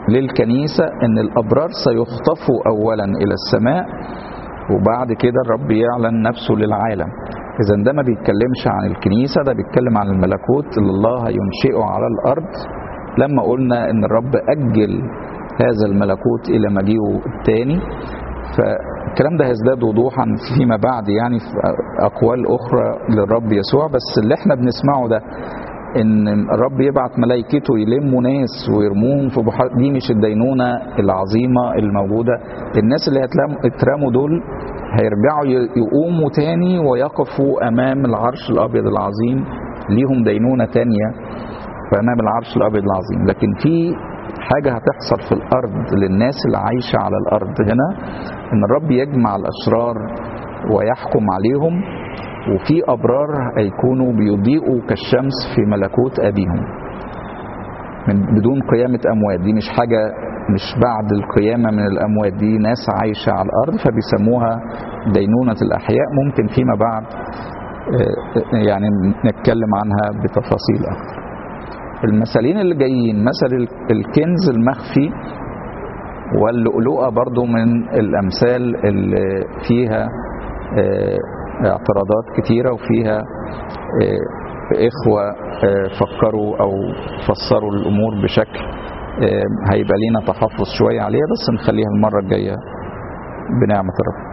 للكنيسة ان الابرار سيخطفوا اولا الى السماء وبعد كده الرب يعلن نفسه للعالم اذا ده ما بيتكلمش عن الكنيسة ده بيتكلم عن الملكوت اللي الله هينشئه على الارض لما قلنا ان الرب اجل هذا الملكوت الى مجيئه الثاني فالكلام ده هيزداد وضوحا فيما بعد يعني في اقوال اخرى للرب يسوع بس اللي احنا بنسمعه ده ان الرب يبعت ملائكته يلموا ناس ويرموهم في بحار دي مش الدينونه العظيمه الموجوده الناس اللي هيترموا دول هيرجعوا يقوموا تاني ويقفوا امام العرش الابيض العظيم ليهم دينونه تانيه فامام العرش الابيض العظيم لكن في حاجه هتحصل في الارض للناس اللي عايشه على الارض هنا ان الرب يجمع الاشرار ويحكم عليهم وفي ابرار هيكونوا بيضيئوا كالشمس في ملكوت ابيهم من بدون قيامه اموات دي مش حاجه مش بعد القيامه من الاموات دي ناس عايشه على الارض فبيسموها دينونه الاحياء ممكن فيما بعد يعني نتكلم عنها بتفاصيل اكتر المثالين اللي جايين مثل الكنز المخفي واللؤلؤه برضو من الامثال اللي فيها اعتراضات كتيرة وفيها إخوة فكروا أو فسروا الأمور بشكل هيبقى لينا تحفظ شوية عليها بس نخليها المرة الجاية بنعمة الرب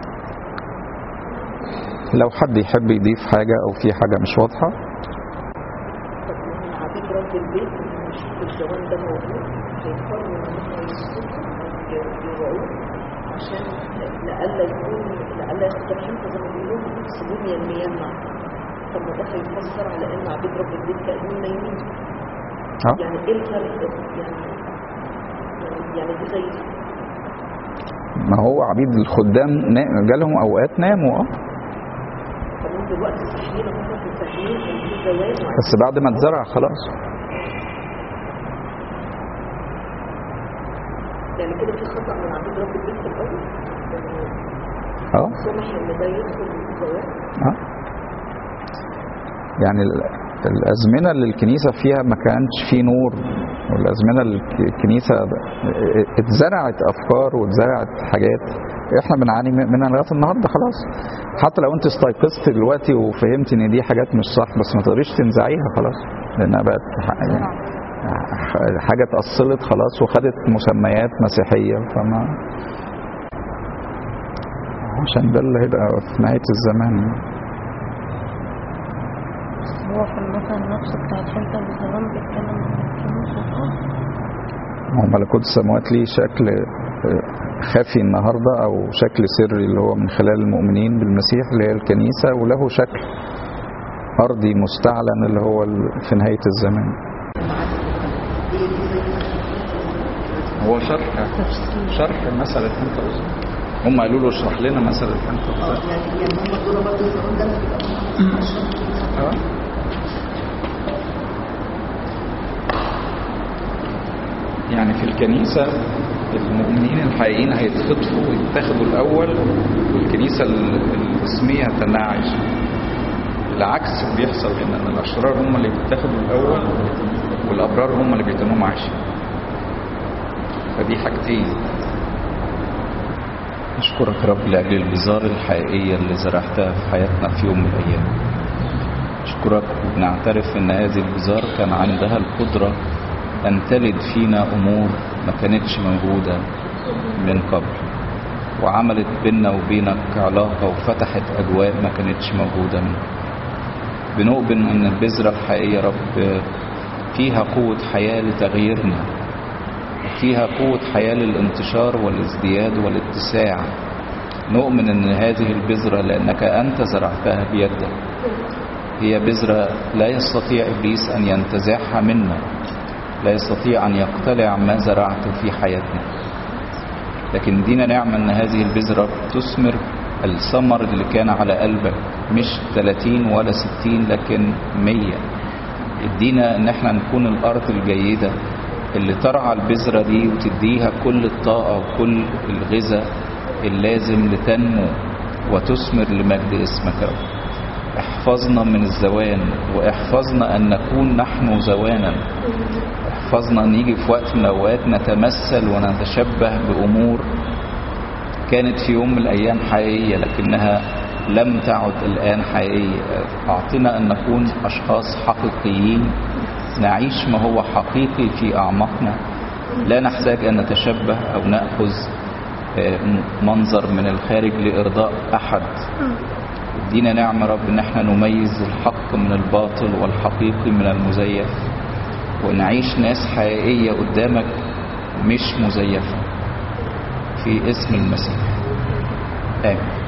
لو حد يحب يضيف حاجة أو في حاجة مش واضحة عبيد رب البيت مش الجوان ده موجود هيضطروا ان هم يسكتوا يوعوه عشان لألا يكون لألا يستحيل زي ما بيقولوا نفس بنية الميمع طب ما ده هيفسر على ان عبيد رب البيت كانوا نايمين اه يعني ايه الفرق يعني يعني يعني دي زي ما هو عبيد الخدام نا- جالهم أوقات ناموا اه طب دلوقتي صحيين هم متفاهمين ان في زواج وعايزين بس بعد ما اتزرع خلاص يعني كده في خطأ من عبيد رب البيت في الأول يعني اه سمح ان ده يدخل الزواج اه يعني ال- الأزمنة اللي الكنيسة فيها ما كانش فيه نور والأزمنة اللي الكنيسة اتزرعت أفكار واتزرعت حاجات احنا بنعاني منها لغاية النهاردة خلاص حتى لو انت استيقظت دلوقتي وفهمت ان دي حاجات مش صح بس ما تقدريش تنزعيها خلاص لانها بقت ح- يعني حاجة اتأصلت خلاص وخدت مسميات مسيحية فما عشان ده اللي هيبقى في نهاية الزمان هو في المثل نفسه بتاع الحنطة الزمان بيتكلم عن الكنيسة صح؟ هو ملكوت السماوات ليه شكل آه، خفي النهارده او شكل سري اللي هو من خلال المؤمنين بالمسيح اللي هي الكنيسه وله شكل ارضي مستعلن اللي هو ال- في نهايه الزمان. هو شرح شرح مسألة انت هم قالوا له اشرح لنا مسألة انت يعني في الكنيسة المؤمنين الحقيقيين هيتخطفوا ويتاخدوا الأول والكنيسة ال- الاسمية تناعش العكس بيحصل هنا ان الأشرار هم اللي بيتاخدوا الأول والأبرار هم اللي بيتنوا عايشين فدي حاجتين أشكرك يا رب لأجل البذار الحقيقية اللي زرعتها في حياتنا في يوم من الأيام أشكرك وبنعترف إن هذه البذار كان عندها القدرة أن تلد فينا أمور ما كانتش موجودة من قبل وعملت بيننا وبينك علاقة وفتحت أجواء ما كانتش موجودة من قبل بنؤمن إن البذرة الحقيقية يا رب فيها قوة حياة لتغييرنا فيها قوة حياة للانتشار والازدياد والاتساع نؤمن ان هذه البذرة لانك انت زرعتها بيدك هي بذرة لا يستطيع ابليس ان ينتزعها منا لا يستطيع ان يقتلع ما زرعته في حياتنا لكن دينا نعمة ان هذه البذرة تثمر الثمر اللي كان على قلبك مش 30 ولا 60 لكن 100 ادينا ان احنا نكون الارض الجيدة اللي ترعى البذرة دي وتديها كل الطاقة وكل الغذاء اللازم لتنمو وتثمر لمجد اسمك يا رب احفظنا من الزوان واحفظنا أن نكون نحن زوانا احفظنا أن نيجي في وقت من الأوقات نتمثل ونتشبه بأمور كانت في يوم من الأيام حقيقية لكنها لم تعد الآن حقيقية أعطنا أن نكون أشخاص حقيقيين نعيش ما هو حقيقي في أعماقنا لا نحتاج أن نتشبه أو نأخذ آه، منظر من الخارج لإرضاء أحد ادينا نعمة رب ان احنا نميز الحق من الباطل والحقيقي من المزيف ونعيش ناس حقيقية قدامك مش مزيفة في اسم المسيح آمين